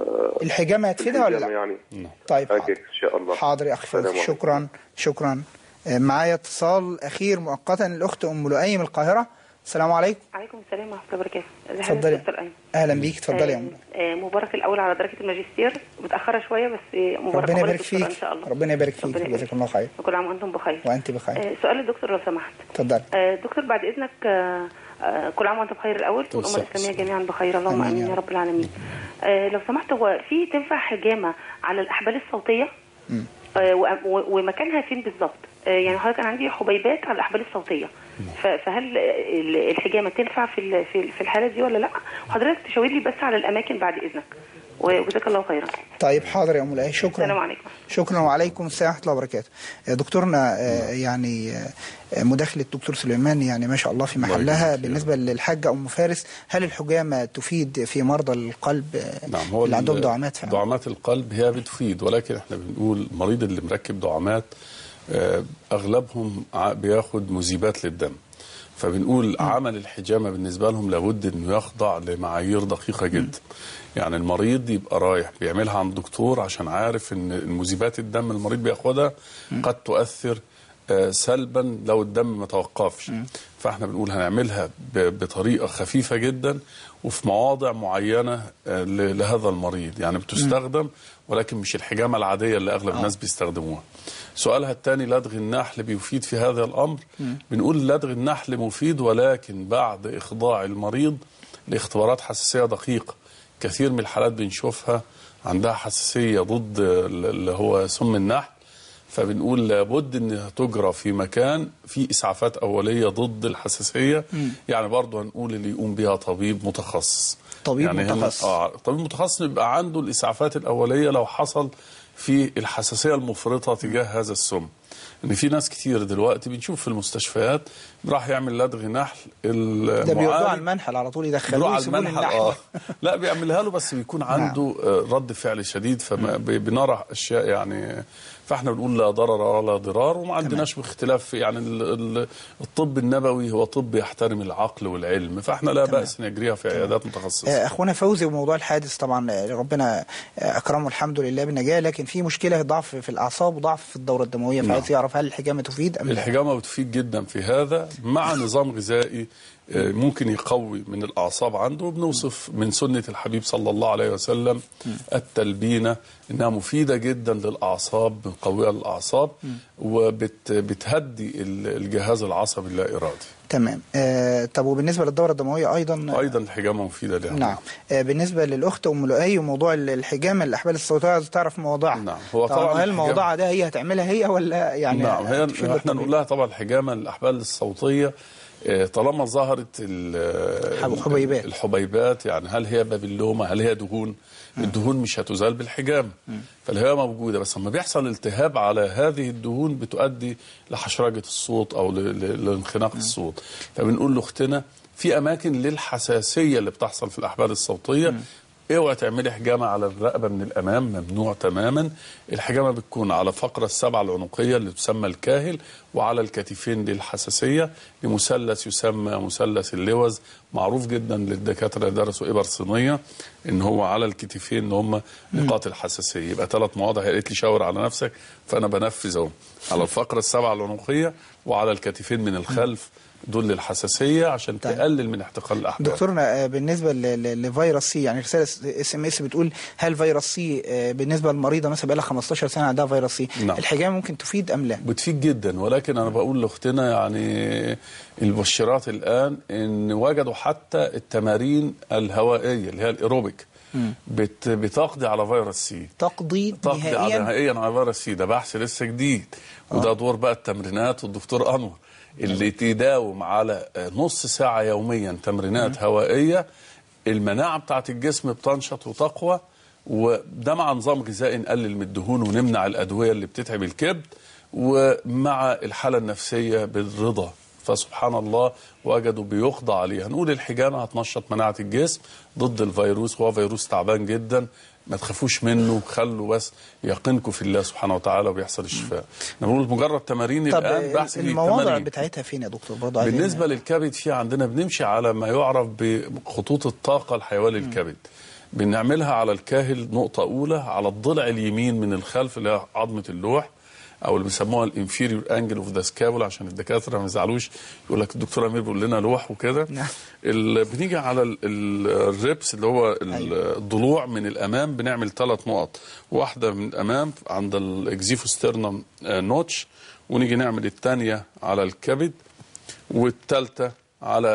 الحجامه هتفيدها ولا لا يعني طيب حاضر. هكاك ان شاء الله حاضر يا اخ السلام فوزي عليكم. شكرا شكرا آه، معايا اتصال اخير مؤقتا الاخت ام لؤي من القاهره السلام عليكم عليكم السلام ورحمه الله وبركاته ازي اتفضلي. حضرتك دكتور ايمن اهلا بيك اتفضلي يا ام آه، آه، مبارك الاول على درجه الماجستير متاخره شويه بس آه، مبارك ربنا عقبال يبارك الدكتوراه فيك ان شاء الله ربنا يبارك فيك ربنا يبارك جزاك الله خير وكل عام وانتم بخير وانت بخير آه، سؤال للدكتور لو سمحت اتفضلي آه، دكتور بعد اذنك آه، آه، كل عام وانتم بخير الاول والامه بالصحة الاسلاميه جميعا بخير اللهم آمين يا امين يا رب. رب العالمين آه، لو سمحت هو في تنفع حجامه على الاحبال الصوتيه آه، و- و- ومكانها فين بالظبط آه، يعني حضرتك انا عندي حبيبات على الاحبال الصوتيه ف- فهل ال- الحجامه تنفع في ال- في في الحاله دي ولا لا وحضرتك تشاور لي بس على الاماكن بعد اذنك وجزاك الله خيرا طيب حاضر يا ام لؤي شكرا السلام عليكم شكرا وعليكم السلام ورحمه الله وبركاته آه، دكتورنا آه، يعني آه، مداخله الدكتور سليمان يعني ما شاء الله في الله محلها يبارك فيك. بالنسبه للحاجه ام فارس هل الحجامه تفيد في مرضى القلب آه، نعم هو اللي عندهم ال- دعامات فعلا دعامات القلب هي بتفيد ولكن احنا بنقول المريض اللي مركب دعامات آه، اغلبهم ع- بياخد مذيبات للدم فبنقول عمل الحجامه بالنسبه لهم لابد انه يخضع لمعايير دقيقه جدا يعني المريض يبقى رايح بيعملها عند دكتور عشان عارف ان المذيبات الدم المريض بياخدها قد تؤثر آه، سلبا لو الدم ما توقفش فاحنا بنقول هنعملها ب- بطريقه خفيفه جدا وفي مواضع معينه آه، ل- لهذا المريض يعني بتستخدم ولكن مش الحجامه العاديه اللي اغلب الناس بيستخدموها سؤالها الثاني لدغ النحل بيفيد في هذا الامر بنقول لدغ النحل مفيد ولكن بعد اخضاع المريض لاختبارات حساسيه دقيقه كثير من الحالات بنشوفها عندها حساسيه ضد اللي هو سم النحل فبنقول لابد انها تجرى في مكان فيه اسعافات اوليه ضد الحساسيه يعني برضه هنقول اللي يقوم بها طبيب متخصص طبيب يعني هنا- متخصص. اه طبيب متخصص يبقى عنده الاسعافات الاوليه لو حصل في الحساسيه المفرطه تجاه هذا السم ان في ناس كتير دلوقتي بنشوف في المستشفيات راح يعمل لدغ نحل ده بيودوه على المعالج المنحل على طول بيروح يدخلوه على يسيبوه المنحل للنحل اه لا بيعملها له بس بيكون عنده آه، رد فعل شديد فبنرى اشياء يعني فاحنا بنقول لا ضرر ولا ضرار وما عندناش اختلاف يعني ال- ال- الطب النبوي هو طب يحترم العقل والعلم فاحنا لا باس نجريها في عيادات متخصصه آه، اخونا فوزي وموضوع الحادث طبعا آه، ربنا آه، اكرمه الحمد لله بالنجاه لكن في مشكله ضعف في الاعصاب وضعف في الدوره الدمويه فعايز يعرف هل الحجامه تفيد ام لا الحجامه بتفيد جدا في هذا مع نظام غذائي آه، ممكن يقوي من الاعصاب عنده بنوصف من سنه الحبيب صلى الله عليه وسلم التلبينه انها مفيده جدا للاعصاب مقويه للاعصاب وبتهدي الجهاز العصبي اللا ارادي تمام آه طب وبالنسبه للدوره الدمويه ايضا ايضا الحجامه مفيده لها نعم آه بالنسبه للاخت ام لؤي وموضوع الحجامه الاحبال الصوتيه عايز تعرف مواضيعها نعم، هو طبعاً هل الحجامة- الموضوع ده هي هتعملها هي ولا يعني نعم هي تفيد احنا الطبيب؟ نقول لها طبعا الحجامه الاحبال الصوتيه آه، طالما ظهرت ال- حب- حبيبات. الحبيبات يعني هل هي بابلوما هل هي دهون الدهون مش هتزال بالحجامه فالهي موجوده بس لما بيحصل التهاب على هذه الدهون بتؤدي لحشرجه الصوت او ل- ل- لانخناق الصوت فبنقول لاختنا في اماكن للحساسيه اللي بتحصل في الاحبال الصوتيه اوعى تعملي حجامه على الرقبه من الامام ممنوع تماما الحجامه بتكون على فقره السبعه العنقيه اللي تسمى الكاهل وعلى الكتفين للحساسيه لمثلث يسمى مثلث اللوز معروف جدا للدكاتره اللي درسوا ابر صينيه ان هو على الكتفين ان هم نقاط الحساسيه يبقى ثلاث مواضع هي قالت لي شاور على نفسك فانا بنفذ اهو على الفقره السبعه العنقيه وعلى الكتفين من الخلف دول للحساسيه عشان طيب. تقلل من احتقان الاحبال دكتورنا آه، بالنسبه ل- ل- لفيروس سي يعني رساله اس ام اس بتقول هل فيروس سي آه، بالنسبه للمريضه مثلا بقى لها 15 سنه عندها فيروس سي نعم. الحجامه ممكن تفيد ام لا؟ بتفيد جدا ولكن انا بقول لاختنا يعني المبشرات الان ان وجدوا حتى التمارين الهوائيه اللي هي الايروبيك بت بتقضي على فيروس سي تقضي تقضي على نهائيا نهائيا على فيروس سي ده بحث لسه جديد وده دور بقى التمرينات والدكتور انور اللي تداوم على نص ساعه يوميا تمرينات هوائيه المناعه بتاعت الجسم بتنشط وتقوى وده مع نظام غذائي نقلل من الدهون ونمنع الادويه اللي بتتعب الكبد ومع الحاله النفسيه بالرضا فسبحان الله وجدوا بيخضع عليها نقول الحجامه هتنشط مناعه الجسم ضد الفيروس وهو فيروس تعبان جدا ما تخافوش منه خلوا بس يقينكم في الله سبحانه وتعالى وبيحصل الشفاء انا بقول مجرد تمارين طب الان بحث المواضع التمارين. بتاعتها فين يا دكتور برضه عايزين- بالنسبه للكبد في عندنا بنمشي على ما يعرف بخطوط الطاقه الحيويه للكبد بنعملها على الكاهل نقطه اولى على الضلع اليمين من الخلف اللي هي عظمه اللوح او اللي بيسموها الانفيريور انجل اوف ذا سكابول عشان الدكاتره ما يزعلوش يقول لك الدكتور امير بيقول لنا لوح وكده نعم. ال- بنيجي على ال- ال- الريبس اللي هو ال- الضلوع من الامام بنعمل ثلاث نقط واحده من الامام عند الاكزيفوسترنم نوتش ونيجي نعمل الثانيه على الكبد والثالثه على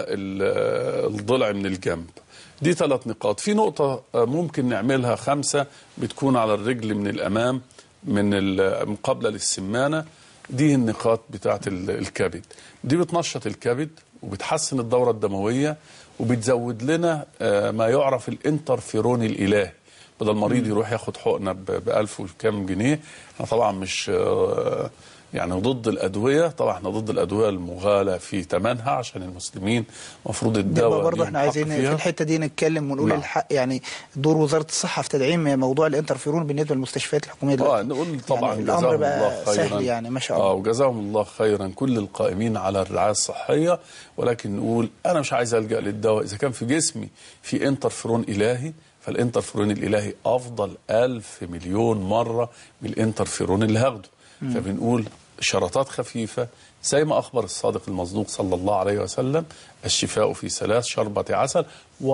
ال- الضلع من الجنب دي ثلاث نقاط في نقطة آه، ممكن نعملها خمسة بتكون على الرجل من الأمام من ال- مقابلة للسمانة دي النقاط بتاعت ال- الكبد دي بتنشط الكبد وبتحسن الدورة الدموية وبتزود لنا آه، ما يعرف الانترفيرون الإلهي بدل المريض يروح ياخد حقنة ب 1000 وكام جنيه احنا طبعا مش آه، يعني ضد الأدوية طبعا احنا ضد الأدوية المغالى في ثمنها عشان المسلمين المفروض الدواء يبقى برضه ليهم احنا حق عايزين في فيها. الحته دي نتكلم ونقول نعم. الحق يعني دور وزاره الصحه في تدعيم موضوع الانترفيرون بالنسبه للمستشفيات الحكوميه اه دلوقتي. نقول طبعا يعني جزاهم الامر الله بقى خيرا سهل يعني ما شاء اه الله وجزاهم الله خيرا كل القائمين على الرعايه الصحيه ولكن نقول انا مش عايز الجا للدواء اذا كان في جسمي في انترفيرون الهي فالانترفيرون الالهي افضل ألف مليون مره من الانترفيرون اللي هاخده فبنقول شرطات خفيفه زي ما اخبر الصادق المصدوق صلى الله عليه وسلم الشفاء في ثلاث شربة عسل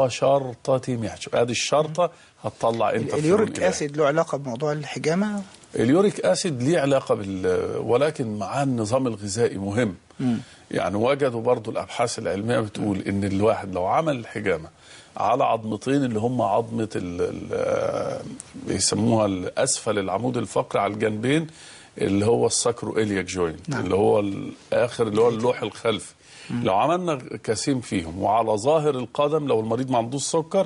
وشرطة محشو ادي الشرطه هتطلع انترفيرون اليوريك إلهي. اسيد له علاقه بموضوع الحجامه اليوريك اسيد ليه علاقه بال ولكن مع النظام الغذائي مهم يعني وجدوا برضو الابحاث العلميه بتقول ان الواحد لو عمل الحجامه على عظمتين اللي هم عظمه ال ال بيسموها الاسفل العمود الفقري على الجنبين اللي هو الساكرو الياك جوينت نعم. اللي هو الاخر اللي هو اللوح الخلفي لو عملنا كاسين فيهم وعلى ظاهر القدم لو المريض ما عندوش سكر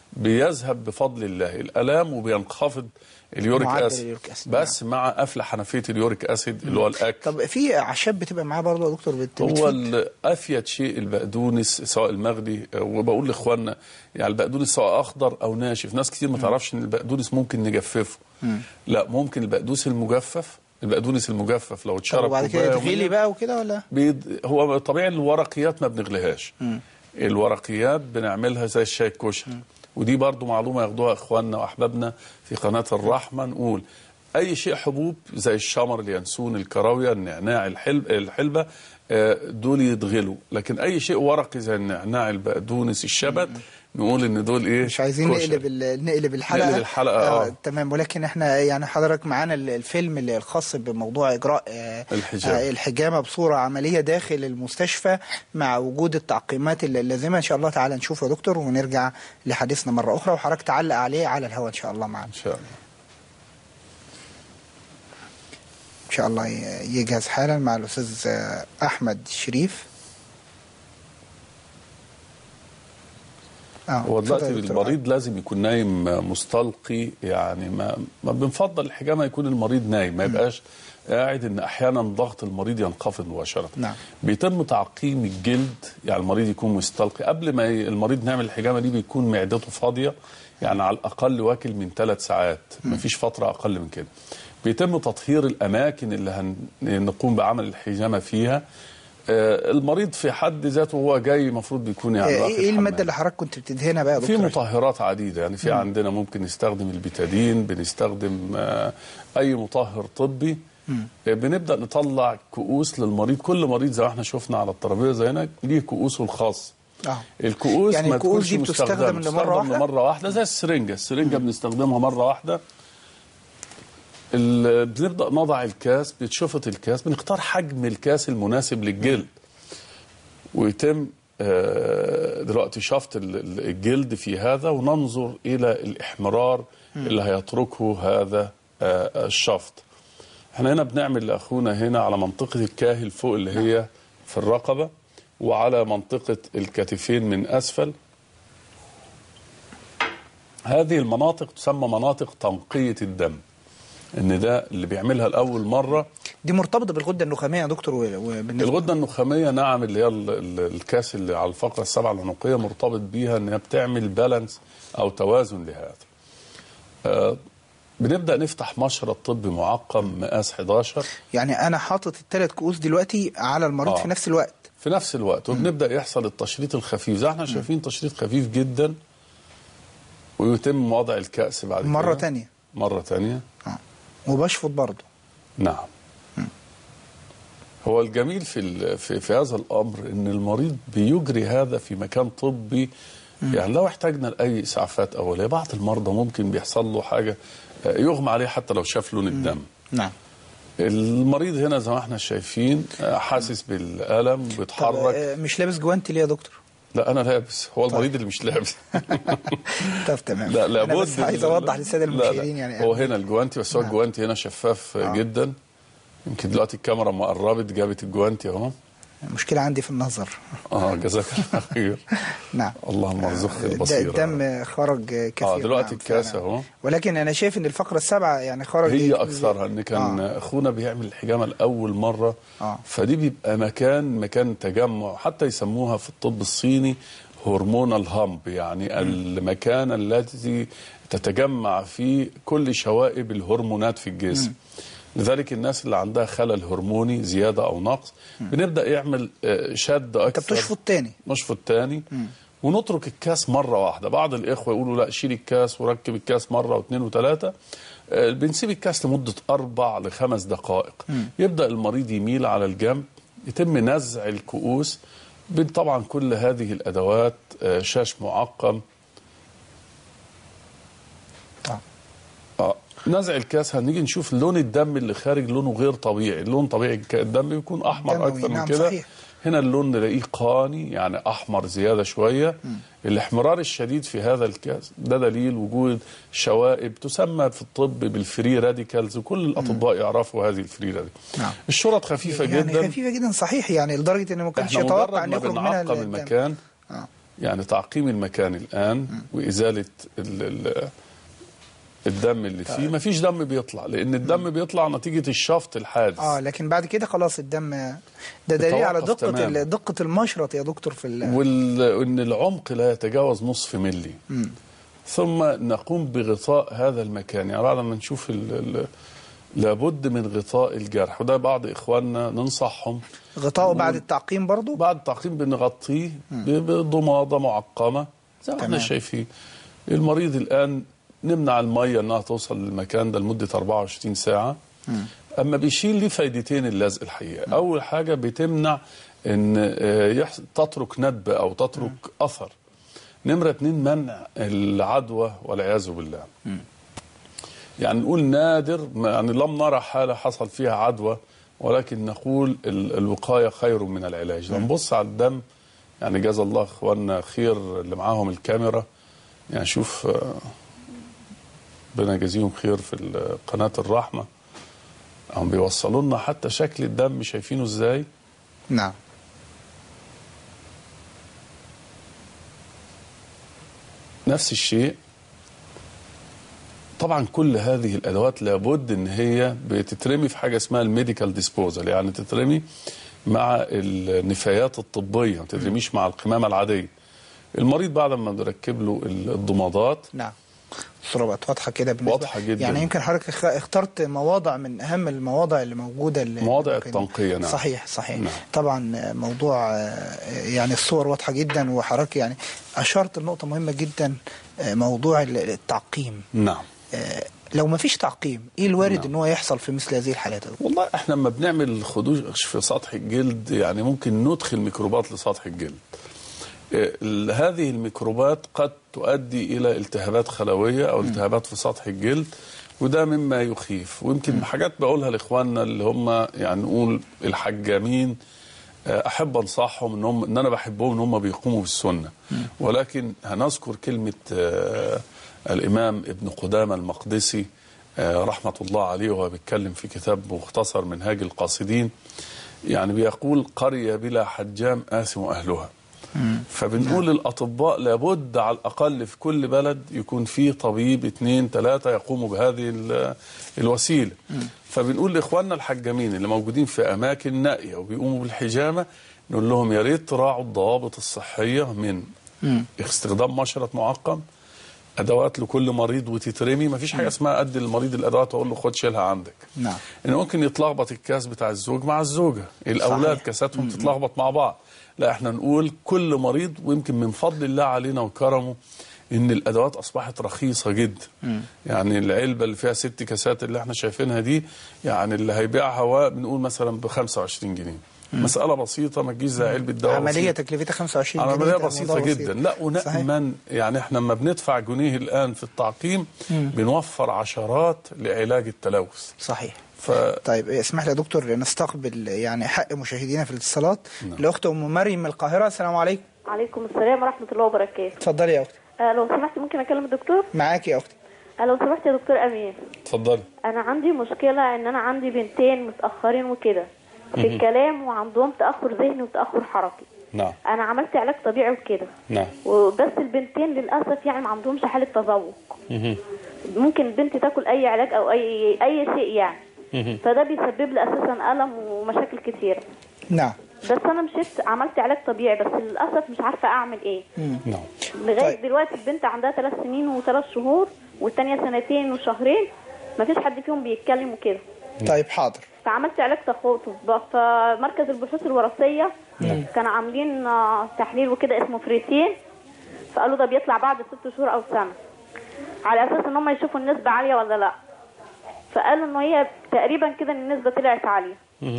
بيذهب بفضل الله الالام وبينخفض اليوريك معدل اسيد اليوريك أسيد، بس مع قفل حنفيه اليوريك اسيد اللي هو الاكل طب في اعشاب بتبقى معاه برضه يا دكتور بت... هو بتفيد؟ الافيد شيء البقدونس سواء المغلي آه، وبقول لاخواننا يعني البقدونس سواء اخضر او ناشف ناس كتير ما تعرفش ان البقدونس ممكن نجففه لا ممكن البقدونس المجفف البقدونس المجفف لو طب اتشرب وبعد كده كوباية يتغلي يومياً، بقى وكده ولا بيد... هو طبيعي الورقيات ما بنغليهاش الورقيات بنعملها زي الشاي الكشري ودي برضو معلومة ياخدوها إخواننا وأحبابنا في قناة الرحمة نقول أي شيء حبوب زي الشمر اليانسون الكراوية النعناع الحلب الحلبة آه، دول يتغلوا لكن أي شيء ورقي زي النعناع البقدونس الشبت نقول إن دول إيه مش عايزين كشري. نقلب ال- نقلب الحلقه نقلب الحلقة، آه. تمام ولكن احنا يعني حضرتك معانا ال- الفيلم اللي الخاص بموضوع اجراء آه الحجامة. آه الحجامه بصوره عمليه داخل المستشفى مع وجود التعقيمات الل- اللازمه ان شاء الله تعالى نشوفه يا دكتور ونرجع لحديثنا مره اخرى وحضرتك تعلق عليه على الهواء ان شاء الله معنا إن شاء الله ان شاء الله ي- يجهز حالا مع الاستاذ آه، احمد شريف اه هو اتفضل دلوقتي يا دكتور. المريض لازم يكون نايم مستلقي يعني ما, ما بنفضل الحجامه يكون المريض نايم ما يبقاش قاعد ان احيانا ضغط المريض ينخفض مباشره نعم. بيتم تعقيم الجلد يعني المريض يكون مستلقي قبل ما ي- المريض نعمل الحجامه دي بيكون معدته فاضيه يعني على الاقل واكل من ثلاث ساعات مفيش فتره اقل من كده بيتم تطهير الاماكن اللي هنقوم بعمل الحجامه فيها آه، المريض في حد ذاته وهو جاي المفروض بيكون يعني ايه واخد إيه الماده حمام. اللي حضرتك كنت بتدهنها بقى يا في دكتور مطهرات عديده يعني في عندنا ممكن نستخدم البيتادين بنستخدم آه، اي مطهر طبي آه، بنبدا نطلع كؤوس للمريض كل مريض زي ما احنا شفنا على الترابيزه هنا ليه كؤوسه الخاص اه الكؤوس يعني ما الكؤوس تكونش دي بتستخدم مستخدمة. لمرة بتستخدم واحدة؟ لمره واحده زي السرنجه السرنجه بنستخدمها مره واحده ال- بنبدا نضع الكاس بتشفط الكاس بنختار حجم الكاس المناسب للجلد ويتم آه، دلوقتي شفط ال- ال- الجلد في هذا وننظر الى الاحمرار اللي هيتركه هذا آه، الشفط احنا هنا بنعمل لاخونا هنا على منطقه الكاهل فوق اللي هي في الرقبه وعلى منطقه الكتفين من اسفل هذه المناطق تسمى مناطق تنقيه الدم ان ده اللي بيعملها لاول مره دي مرتبطه بالغده النخاميه يا دكتور و- وبالنسبه الغده النخاميه نعم اللي هي ال- ال- الكاس اللي على الفقره السبعه العنقيه مرتبط بيها ان هي بتعمل بالانس او توازن لهذا. آه، بنبدا نفتح مشرط طبي معقم مقاس 11 يعني انا حاطط الثلاث كؤوس دلوقتي على المريض آه. في نفس الوقت في نفس الوقت وبنبدا يحصل التشريط الخفيف زي ما احنا شايفين تشريط خفيف جدا ويتم وضع الكاس بعد كده مره تانية مره ثانيه اه وبشفط برضه نعم هو الجميل في ال- في, في هذا الامر ان المريض بيجري هذا في مكان طبي يعني لو احتاجنا لاي اسعافات اوليه بعض المرضى ممكن بيحصل له حاجه آه، يغمى عليه حتى لو شاف لون الدم نعم المريض هنا زي ما احنا شايفين آه، حاسس بالالم طب بيتحرك آه، مش لابس جوانتي ليه يا دكتور لا انا لابس هو المريض اللي مش لابس طب تمام لا انا لابد بس عايز ال- اوضح للساده لا، لا. المشاهدين يعني هو هنا الجوانتي بس هو نعم. الجوانتي هنا شفاف آه. جدا يمكن دلوقتي الكاميرا ما قربت جابت الجوانتي اهو مشكله عندي في النظر اه جزاك الله خير نعم اللهم ارزقك ده البصيره الدم خرج كثير اه دلوقتي نعم، الكاس فعلا. اهو ولكن انا شايف ان الفقره السابعه يعني خرج هي اكثرها ان كان آه. اخونا بيعمل الحجامه لاول مره آه. فدي بيبقى مكان مكان تجمع حتى يسموها في الطب الصيني هرمونال هامب يعني المكان الذي تتجمع فيه كل شوائب الهرمونات في الجسم لذلك الناس اللي عندها خلل هرموني زياده او نقص بنبدا يعمل آه، شد انت اكثر بتشفط تاني نشفط تاني ونترك الكاس مرة واحدة بعض الإخوة يقولوا لا شيل الكاس وركب الكاس مرة واثنين وثلاثة آه، بنسيب الكاس لمدة أربع لخمس دقائق يبدأ المريض يميل على الجنب يتم نزع الكؤوس بين طبعا كل هذه الأدوات آه، شاش معقم آه. اه نزع الكاس هنيجي نشوف لون الدم اللي خارج لونه غير طبيعي اللون طبيعي الدم بيكون احمر دموي، اكثر من نعم، كده صحيح. هنا اللون نلاقيه قاني يعني احمر زياده شويه الاحمرار الشديد في هذا الكاس ده دليل وجود شوائب تسمى في الطب بالفري راديكالز وكل الاطباء يعرفوا هذه الفري راديكالز نعم. الشرط خفيفه يعني جدا خفيفه جدا صحيح يعني لدرجه انه ما كانش احنا يتوقع مجرد ان ما يخرج منها بنعقم الدم. المكان آه. يعني تعقيم المكان الان وازاله ال ال الدم اللي فيه ما فيش دم بيطلع لان الدم بيطلع نتيجه الشفط الحادث اه لكن بعد كده خلاص الدم ده دليل على بتوقف دقه تماماً. ال- دقه المشرط يا دكتور في ال- وال... وان العمق لا يتجاوز نصف ملي ثم نقوم بغطاء هذا المكان يعني بعد ما نشوف ال... ال... لابد من غطاء الجرح وده بعض اخواننا ننصحهم غطاؤه بعد و- التعقيم برضو بعد التعقيم بنغطيه ب- بضماده معقمه زي ما احنا تمام. شايفين المريض الان نمنع الميه انها توصل للمكان ده لمده 24 ساعه اما بيشيل ليه فايدتين اللزق الحقيقه اول حاجه بتمنع ان آه، يحص- تترك ندب او تترك اثر نمره اتنين منع العدوى والعياذ بالله يعني نقول نادر ما- يعني لم نرى حالة حصل فيها عدوى ولكن نقول ال- الوقاية خير من العلاج لما نبص على الدم يعني جزا الله اخواننا خير اللي معاهم الكاميرا يعني شوف آه، ربنا يجازيهم خير في ال- قناة الرحمة هم بيوصلوا لنا حتى شكل الدم شايفينه ازاي نعم نفس الشيء طبعا كل هذه الادوات لابد ان هي بتترمي في حاجه اسمها الميديكال ديسبوزال يعني تترمي مع النفايات الطبيه ما تترميش مع القمامه العاديه المريض بعد ما بنركب له الضمادات نعم الصوره بقت واضحه كده بالنسبه واضحة جداً. يعني يمكن حضرتك اخ- اخترت مواضع من اهم المواضع اللي موجوده اللي مواضع ممكن- التنقية، نعم. صحيح صحيح نعم. طبعا موضوع آه، يعني الصور واضحه جدا وحضرتك يعني اشرت لنقطه مهمه جدا آه، موضوع التعقيم نعم آه، لو ما فيش تعقيم ايه الوارد نعم. ان هو يحصل في مثل هذه الحالات والله احنا لما بنعمل خدوش في سطح الجلد يعني ممكن ندخل ميكروبات لسطح الجلد اه، ال- هذه الميكروبات قد تؤدي الى التهابات خلويه او التهابات في سطح الجلد وده مما يخيف ويمكن حاجات بقولها لاخواننا اللي هم يعني نقول الحجامين اه، احب انصحهم ان هم ان انا بحبهم ان هم بيقوموا بالسنه ولكن هنذكر كلمه اه، الامام ابن قدامه المقدسي آه، رحمة الله عليه وهو بيتكلم في كتاب مختصر منهاج القاصدين يعني بيقول قرية بلا حجام آثم أهلها فبنقول للأطباء لابد على الأقل في كل بلد يكون فيه طبيب اثنين ثلاثة يقوموا بهذه ال- الوسيلة فبنقول لإخواننا الحجامين اللي موجودين في أماكن نائية وبيقوموا بالحجامة نقول لهم يا ريت تراعوا الضوابط الصحية من استخدام مشرط معقم ادوات لكل مريض وتترمي مفيش حاجه اسمها ادي للمريض الادوات واقول له خد شيلها عندك نعم. ان ممكن يتلخبط الكاس بتاع الزوج مع الزوجه الاولاد صحيح. كاساتهم تتلخبط مع بعض لا احنا نقول كل مريض ويمكن من فضل الله علينا وكرمه ان الادوات اصبحت رخيصه جدا يعني العلبه اللي فيها ست كاسات اللي احنا شايفينها دي يعني اللي هيبيعها هو بنقول مثلا ب 25 جنيه مسألة بسيطة ما تجيش زي علبة دواء عمليه بسيطة. تكلفتها 25 جنيه عملية ده بسيطة موضوع جدا لا صحيح. ونأمن يعني احنا لما بندفع جنيه الآن في التعقيم بنوفر عشرات لعلاج التلوث صحيح ف طيب اسمح لي يا دكتور نستقبل يعني حق مشاهدينا في الاتصالات الاخت ام مريم من القاهره السلام عليكم عليكم السلام ورحمة الله وبركاته اتفضلي يا اختي آه لو سمحت ممكن أكلم الدكتور معاكي يا اختي آه لو سمحت يا دكتور أمين اتفضلي أنا عندي مشكلة إن أنا عندي بنتين متأخرين وكده في الكلام وعندهم تأخر ذهني وتأخر حركي نعم أنا عملت علاج طبيعي وكده نعم وبس البنتين للأسف يعني ما عندهمش حالة تذوق ممكن البنت تاكل أي علاج أو أي أي شيء يعني فده بيسبب لي أساسا ألم ومشاكل كتيرة نعم بس أنا مشيت عملت علاج طبيعي بس للأسف مش عارفة أعمل إيه نعم لغايه طيب. طيب. دلوقتي البنت عندها ثلاث سنين وثلاث شهور والتانية سنتين وشهرين ما فيش حد فيهم بيتكلم وكده طيب حاضر فعملت علاج تخاطب بقى فمركز البحوث الوراثيه كانوا عاملين آه، تحليل وكده اسمه فريتين فقالوا ده بيطلع بعد ست شهور او سنه على اساس ان هم يشوفوا النسبه عاليه ولا لا فقالوا ان هي تقريبا كده ان النسبه طلعت عاليه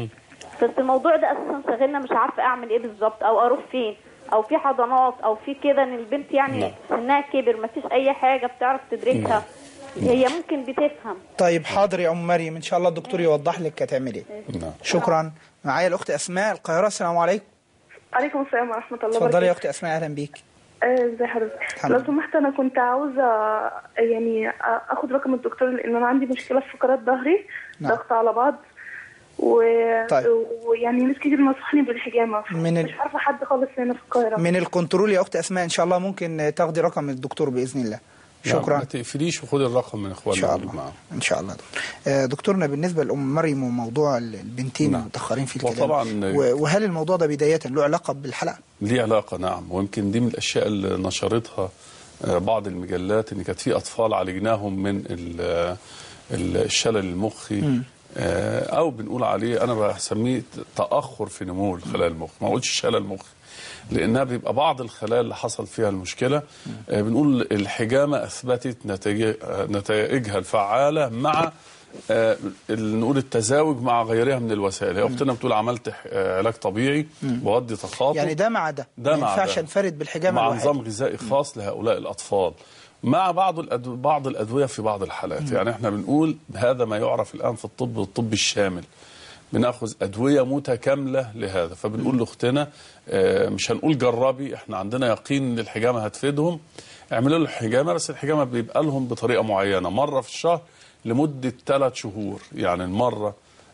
بس الموضوع ده اساسا شاغلنا مش عارفه اعمل ايه بالظبط او اروح فين او في حضانات او في كده ان البنت يعني نعم. سنها كبر ما فيش اي حاجه بتعرف تدركها هي ممكن بتفهم طيب حاضر يا ام مريم ان شاء الله الدكتور يوضح لك هتعمل ايه نعم شكرا معايا الاخت اسماء القاهره السلام عليكم عليكم السلام ورحمة الله اتفضلي يا وبركاته اختي اسماء اهلا بيك آه، ازي حضرتك الحمد لو لله. سمحت انا كنت عاوزة آه، يعني آه، اخد رقم الدكتور لان انا عندي مشكلة في فقرات ظهري نعم. ضغط على بعض و... طيب. ويعني ناس كتير نصحني بالحجامة من ال- مش عارفة حد خالص هنا في القاهرة من الكنترول يا اخت اسماء ان شاء الله ممكن تاخدي رقم الدكتور باذن الله نعم، شكرا ما تقفليش وخد الرقم من ان اخواننا شاء اللي الله معاهم ان شاء الله دكتور. آه، دكتورنا بالنسبه لام مريم وموضوع البنتين نعم. المتاخرين في الكلام وطبعاً- و- وهل الموضوع ده بدايه له علاقه بالحلقه ليه علاقة نعم ويمكن دي من الأشياء اللي نشرتها آه، بعض المجلات إن كانت في أطفال عالجناهم من ال- ال- الشلل المخي آه، أو بنقول عليه أنا بسميه تأخر في نمو الخلايا المخ ما أقولش شلل مخي لأنها بيبقى بعض الخلايا اللي حصل فيها المشكلة آه، بنقول الحجامة أثبتت نتائج- آه، نتائجها الفعالة مع آه، ال- نقول التزاوج مع غيرها من الوسائل هي اختنا بتقول عملت ح- آه، علاج طبيعي بودي تخاطب يعني ده مع ده ده ما مع ينفعش ده. انفرد بالحجامه مع الواحدة. نظام غذائي خاص لهؤلاء الاطفال مع بعض الأدو... بعض الادويه في بعض الحالات يعني احنا بنقول هذا ما يعرف الان في الطب بالطب الشامل بناخذ ادويه متكامله لهذا فبنقول لاختنا آه، مش هنقول جربي احنا عندنا يقين ان الحجامه هتفيدهم اعملوا له الحجامه بس الحجامه بيبقى لهم بطريقه معينه مره في الشهر لمده ثلاث شهور يعني المره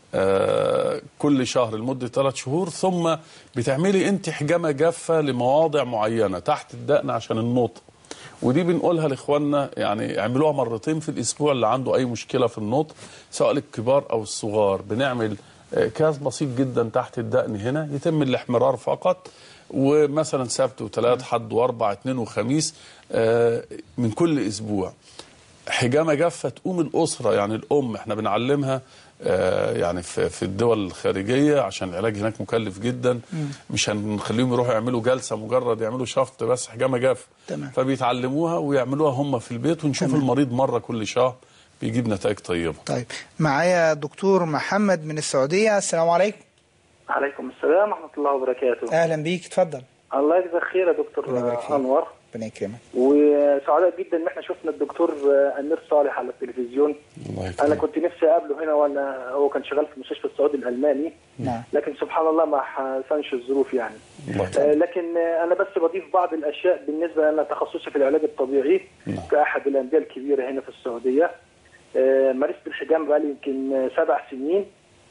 آه، كل شهر لمدة ثلاث شهور ثم بتعملي انت حجامة جافة لمواضع معينة تحت الدقن عشان النطق ودي بنقولها لاخواننا يعني اعملوها مرتين في الاسبوع اللي عنده اي مشكله في النطق سواء للكبار او الصغار بنعمل آه، كاس بسيط جدا تحت الدقن هنا يتم الاحمرار فقط ومثلا سبت وثلاث حد واربع اثنين وخميس آه، من كل اسبوع حجامه جافه تقوم الاسره يعني الام احنا بنعلمها آه، يعني في في الدول الخارجيه عشان العلاج هناك مكلف جدا مش هنخليهم يروحوا يعملوا جلسه مجرد يعملوا شفط بس حجامه جافه تمام. فبيتعلموها ويعملوها هم في البيت ونشوف تمام. المريض مره كل شهر بيجيب نتائج طيبه طيب معايا دكتور محمد من السعودية السلام عليكم عليكم السلام ورحمة الله وبركاته أهلا بيك اتفضل الله يجزاك خير يا دكتور الله يبارك فيك. أنور ربنا يكرمك وسعداء جدا ان احنا شفنا الدكتور امير صالح على التلفزيون الله انا يكرمك كنت نفسي اقابله هنا وانا هو كان شغال في المستشفى السعودي الالماني نعم لكن سبحان الله ما حسنش الظروف يعني الله آه، يكرمك لكن آه، انا بس بضيف بعض الاشياء بالنسبه انا تخصصي في العلاج الطبيعي نعم. في احد الانديه الكبيره هنا في السعوديه آه، مارست الحجام بقالي يمكن آه، سبع سنين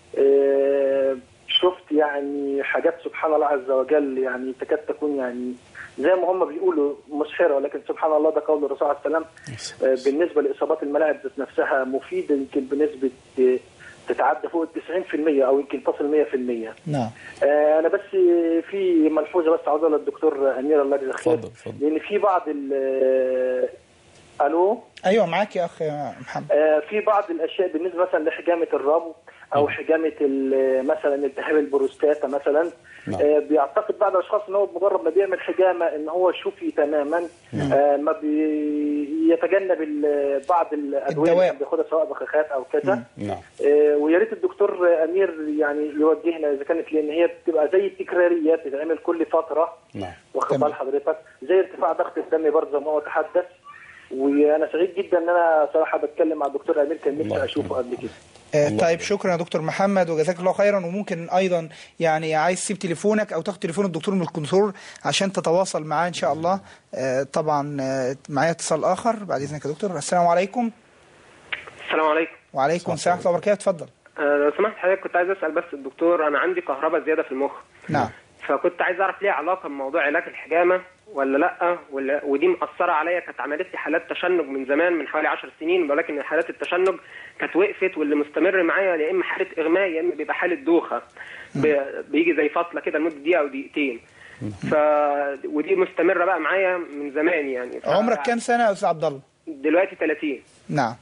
آه، شفت يعني حاجات سبحان الله عز وجل يعني تكاد تكون يعني زي ما هم بيقولوا مسحره ولكن سبحان الله ده قول الرسول عليه السلام آه، بالنسبه لاصابات الملاعب ذات نفسها مفيده يمكن بنسبه آه، تتعدى فوق ال 90% او يمكن تصل 100% نعم آه، انا بس في ملحوظه بس عاوز اقولها للدكتور امير الله يجزاه خير اتفضل اتفضل لان في بعض ال آه، الو أيوة معاك يا أخ يا محمد آه، في بعض الاشياء بالنسبه مثلا لحجامه الربو او حجامه ال- مثلا التهاب البروستاتا مثلا نعم. آه، بيعتقد بعض الاشخاص ان هو بمجرد ما بيعمل حجامه ان هو شفي تماما آه، ما بيتجنب ال- بعض الادويه اللي الدواء. كان بياخدها سواء بخاخات او كذا نعم آه، ويا ريت الدكتور امير يعني يوجهنا اذا كانت لان هي بتبقى زي التكراريات بتتعمل كل فتره نعم واخد تمام. بال حضرتك زي ارتفاع ضغط الدم برضه زي ما هو تحدث وانا سعيد جدا ان انا صراحه بتكلم مع الدكتور امير كان الله نفسي اشوفه قبل كده آه، الله طيب يبارك. شكرا يا دكتور محمد وجزاك الله خيرا وممكن ايضا يعني عايز تسيب تليفونك او تاخد تليفون الدكتور من الكنترول عشان تتواصل معاه ان شاء الله آه، طبعا آه، معايا اتصال اخر بعد اذنك يا دكتور السلام عليكم السلام عليكم وعليكم السلام ورحمه الله وبركاته اتفضل آه، لو سمحت حضرتك كنت عايز اسال بس الدكتور انا عندي كهرباء زياده في المخ نعم فكنت عايز اعرف ليه علاقه بموضوع علاج الحجامه ولا لا ولا ودي مأثره عليا كانت عملت لي حالات تشنج من زمان من حوالي 10 سنين ولكن حالات التشنج كانت وقفت واللي مستمر معايا يا اما حاله اغماء يا اما بيبقى حاله دوخه ب- بيجي زي فتله كده لمده دقيقه او دقيقتين ف ودي مستمره بقى معايا من زمان يعني ف... عمرك كام سنه يا استاذ عبد الله دلوقتي 30 نعم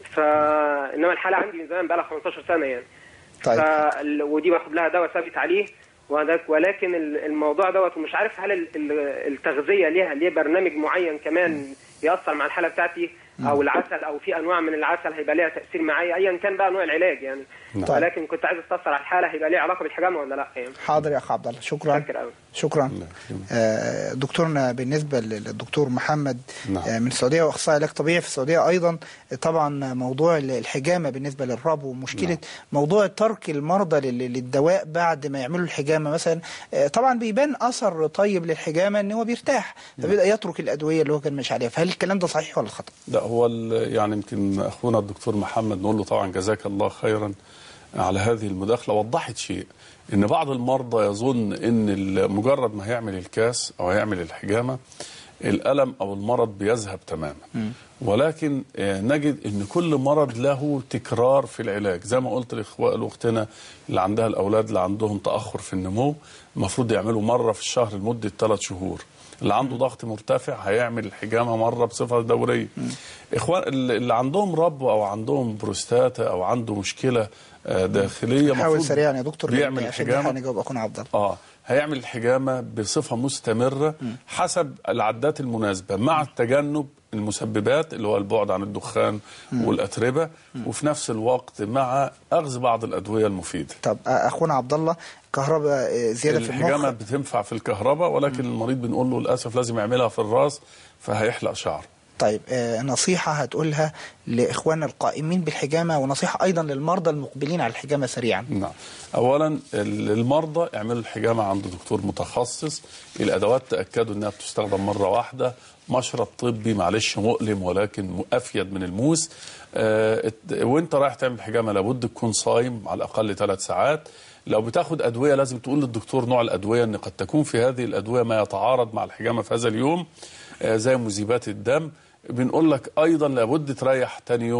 فانما الحاله عندي من زمان بقى لها 15 سنه يعني طيب ف... ودي باخد لها دواء ثابت عليه وهذاك ولكن ال- الموضوع دوت ومش عارف هل ال- ال- التغذيه ليها ليه برنامج معين كمان ياثر مع الحاله بتاعتي او العسل او في انواع من العسل هيبقى ليها تاثير معايا ايا كان بقى نوع العلاج يعني نعم. ولكن كنت عايز استفسر على الحاله هيبقى ليها علاقه بالحجامه ولا لا يعني حاضر يا اخ عبد الله شكرا فاكر قوي شكرا الله يكرمك. آه، دكتورنا بالنسبة للدكتور محمد نعم. آه، من السعودية وأخصائي علاج طبيعي في السعودية أيضا آه، طبعا موضوع الحجامة بالنسبة للربو ومشكلة نعم. موضوع ترك المرضى لل- للدواء بعد ما يعملوا الحجامة مثلا آه، طبعا بيبان أثر طيب للحجامة إن هو بيرتاح فبيبدأ يترك الأدوية اللي هو كان ماشي عليها فهل الكلام ده صحيح ولا خطأ؟ لا هو ال- يعني يمكن اخونا الدكتور محمد نقول له طبعا جزاك الله خيرا على هذه المداخله وضحت شيء ان بعض المرضى يظن ان ال- مجرد ما هيعمل الكاس او هيعمل الحجامه الالم او المرض بيذهب تماما ولكن آه، نجد ان كل مرض له تكرار في العلاج زي ما قلت لاخوة لاختنا اللي عندها الاولاد اللي عندهم تاخر في النمو المفروض يعملوا مره في الشهر لمده ثلاث شهور اللي عنده ضغط مرتفع هيعمل الحجامه مره بصفه دوريه اخوان اللي عندهم ربو او عندهم بروستاتا او عنده مشكله آه، داخليه حاول مفروض سريعا يا دكتور بيعمل لأن عشان الحجامه نجاوب أخونا عبد الله اه هيعمل الحجامه بصفه مستمره حسب العدات المناسبه مع التجنب المسببات اللي هو البعد عن الدخان والاتربه وفي نفس الوقت مع اخذ بعض الادويه المفيده طب آه، أخونا عبد الله كهرباء آه، زيادة في الحجامه المخ بتنفع في الكهرباء ولكن المريض بنقول له للاسف لازم يعملها في الراس فهيحلق شعره طيب آه، نصيحة هتقولها لإخواننا القائمين بالحجامة ونصيحة أيضا للمرضى المقبلين على الحجامة سريعا نعم اولا ال- المرضى اعملوا الحجامه عند دكتور متخصص الادوات تاكدوا انها بتستخدم مره واحده مشرب طبي معلش مؤلم ولكن افيد من الموس آه، ات- وانت رايح تعمل حجامه لابد تكون صايم على الاقل ثلاث ساعات لو بتاخد ادويه لازم تقول للدكتور نوع الادويه ان قد تكون في هذه الادويه ما يتعارض مع الحجامه في هذا اليوم آه، زي مذيبات الدم بنقول لك ايضا لابد تريح تاني يوم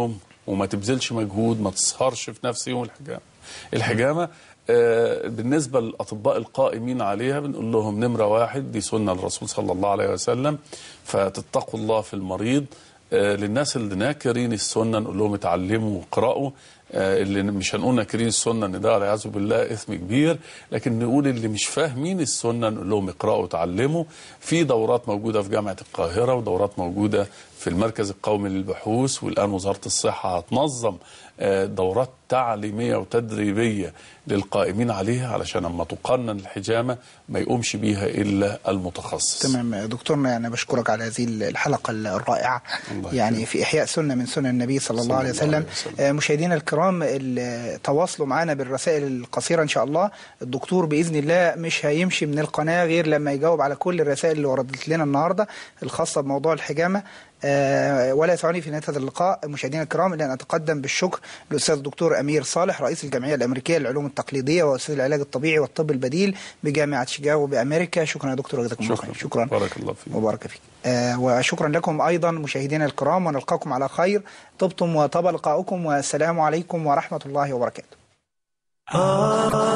وما تبذلش مجهود ما تسهرش في نفس يوم الحجامه الحجامه آه، بالنسبة للأطباء القائمين عليها بنقول لهم نمرة واحد دي سنة الرسول صلى الله عليه وسلم فتتقوا الله في المريض آه، للناس اللي ناكرين السنة نقول لهم اتعلموا واقرأوا آه، اللي مش هنقول ناكرين السنة ان ده والعياذ بالله إثم كبير لكن نقول اللي مش فاهمين السنة نقول لهم اقرأوا وتعلموا في دورات موجودة في جامعة القاهرة ودورات موجودة في المركز القومي للبحوث والآن وزارة الصحة هتنظم آه، دورات تعليمية وتدريبية للقائمين عليها علشان لما تقنن الحجامة ما يقومش بيها إلا المتخصص تمام دكتورنا يعني بشكرك على هذه الحلقة الرائعة الله يعني في إحياء سنة من سنن النبي صلى الله عليه صلى الله وسلم عليه وسلم. آه، مشاهدينا الكرام ال- تواصلوا معنا بالرسائل القصيرة إن شاء الله الدكتور بإذن الله مش هيمشي من القناة غير لما يجاوب على كل الرسائل اللي وردت لنا النهاردة الخاصة بموضوع الحجامة آه، ولا يسعني في نهاية هذا اللقاء مشاهدينا الكرام إلا أن أتقدم بالشكر للأستاذ الدكتور أمير صالح رئيس الجمعية الأمريكية للعلوم التقليدية وأستاذ العلاج الطبيعي والطب البديل بجامعة شيكاغو بأمريكا شكرا يا دكتور وجزاكم الله خير شكرا بارك الله فيك وبارك فيك آه وشكرا لكم أيضا مشاهدينا الكرام ونلقاكم على خير طبتم وطاب لقاؤكم والسلام عليكم ورحمة الله وبركاته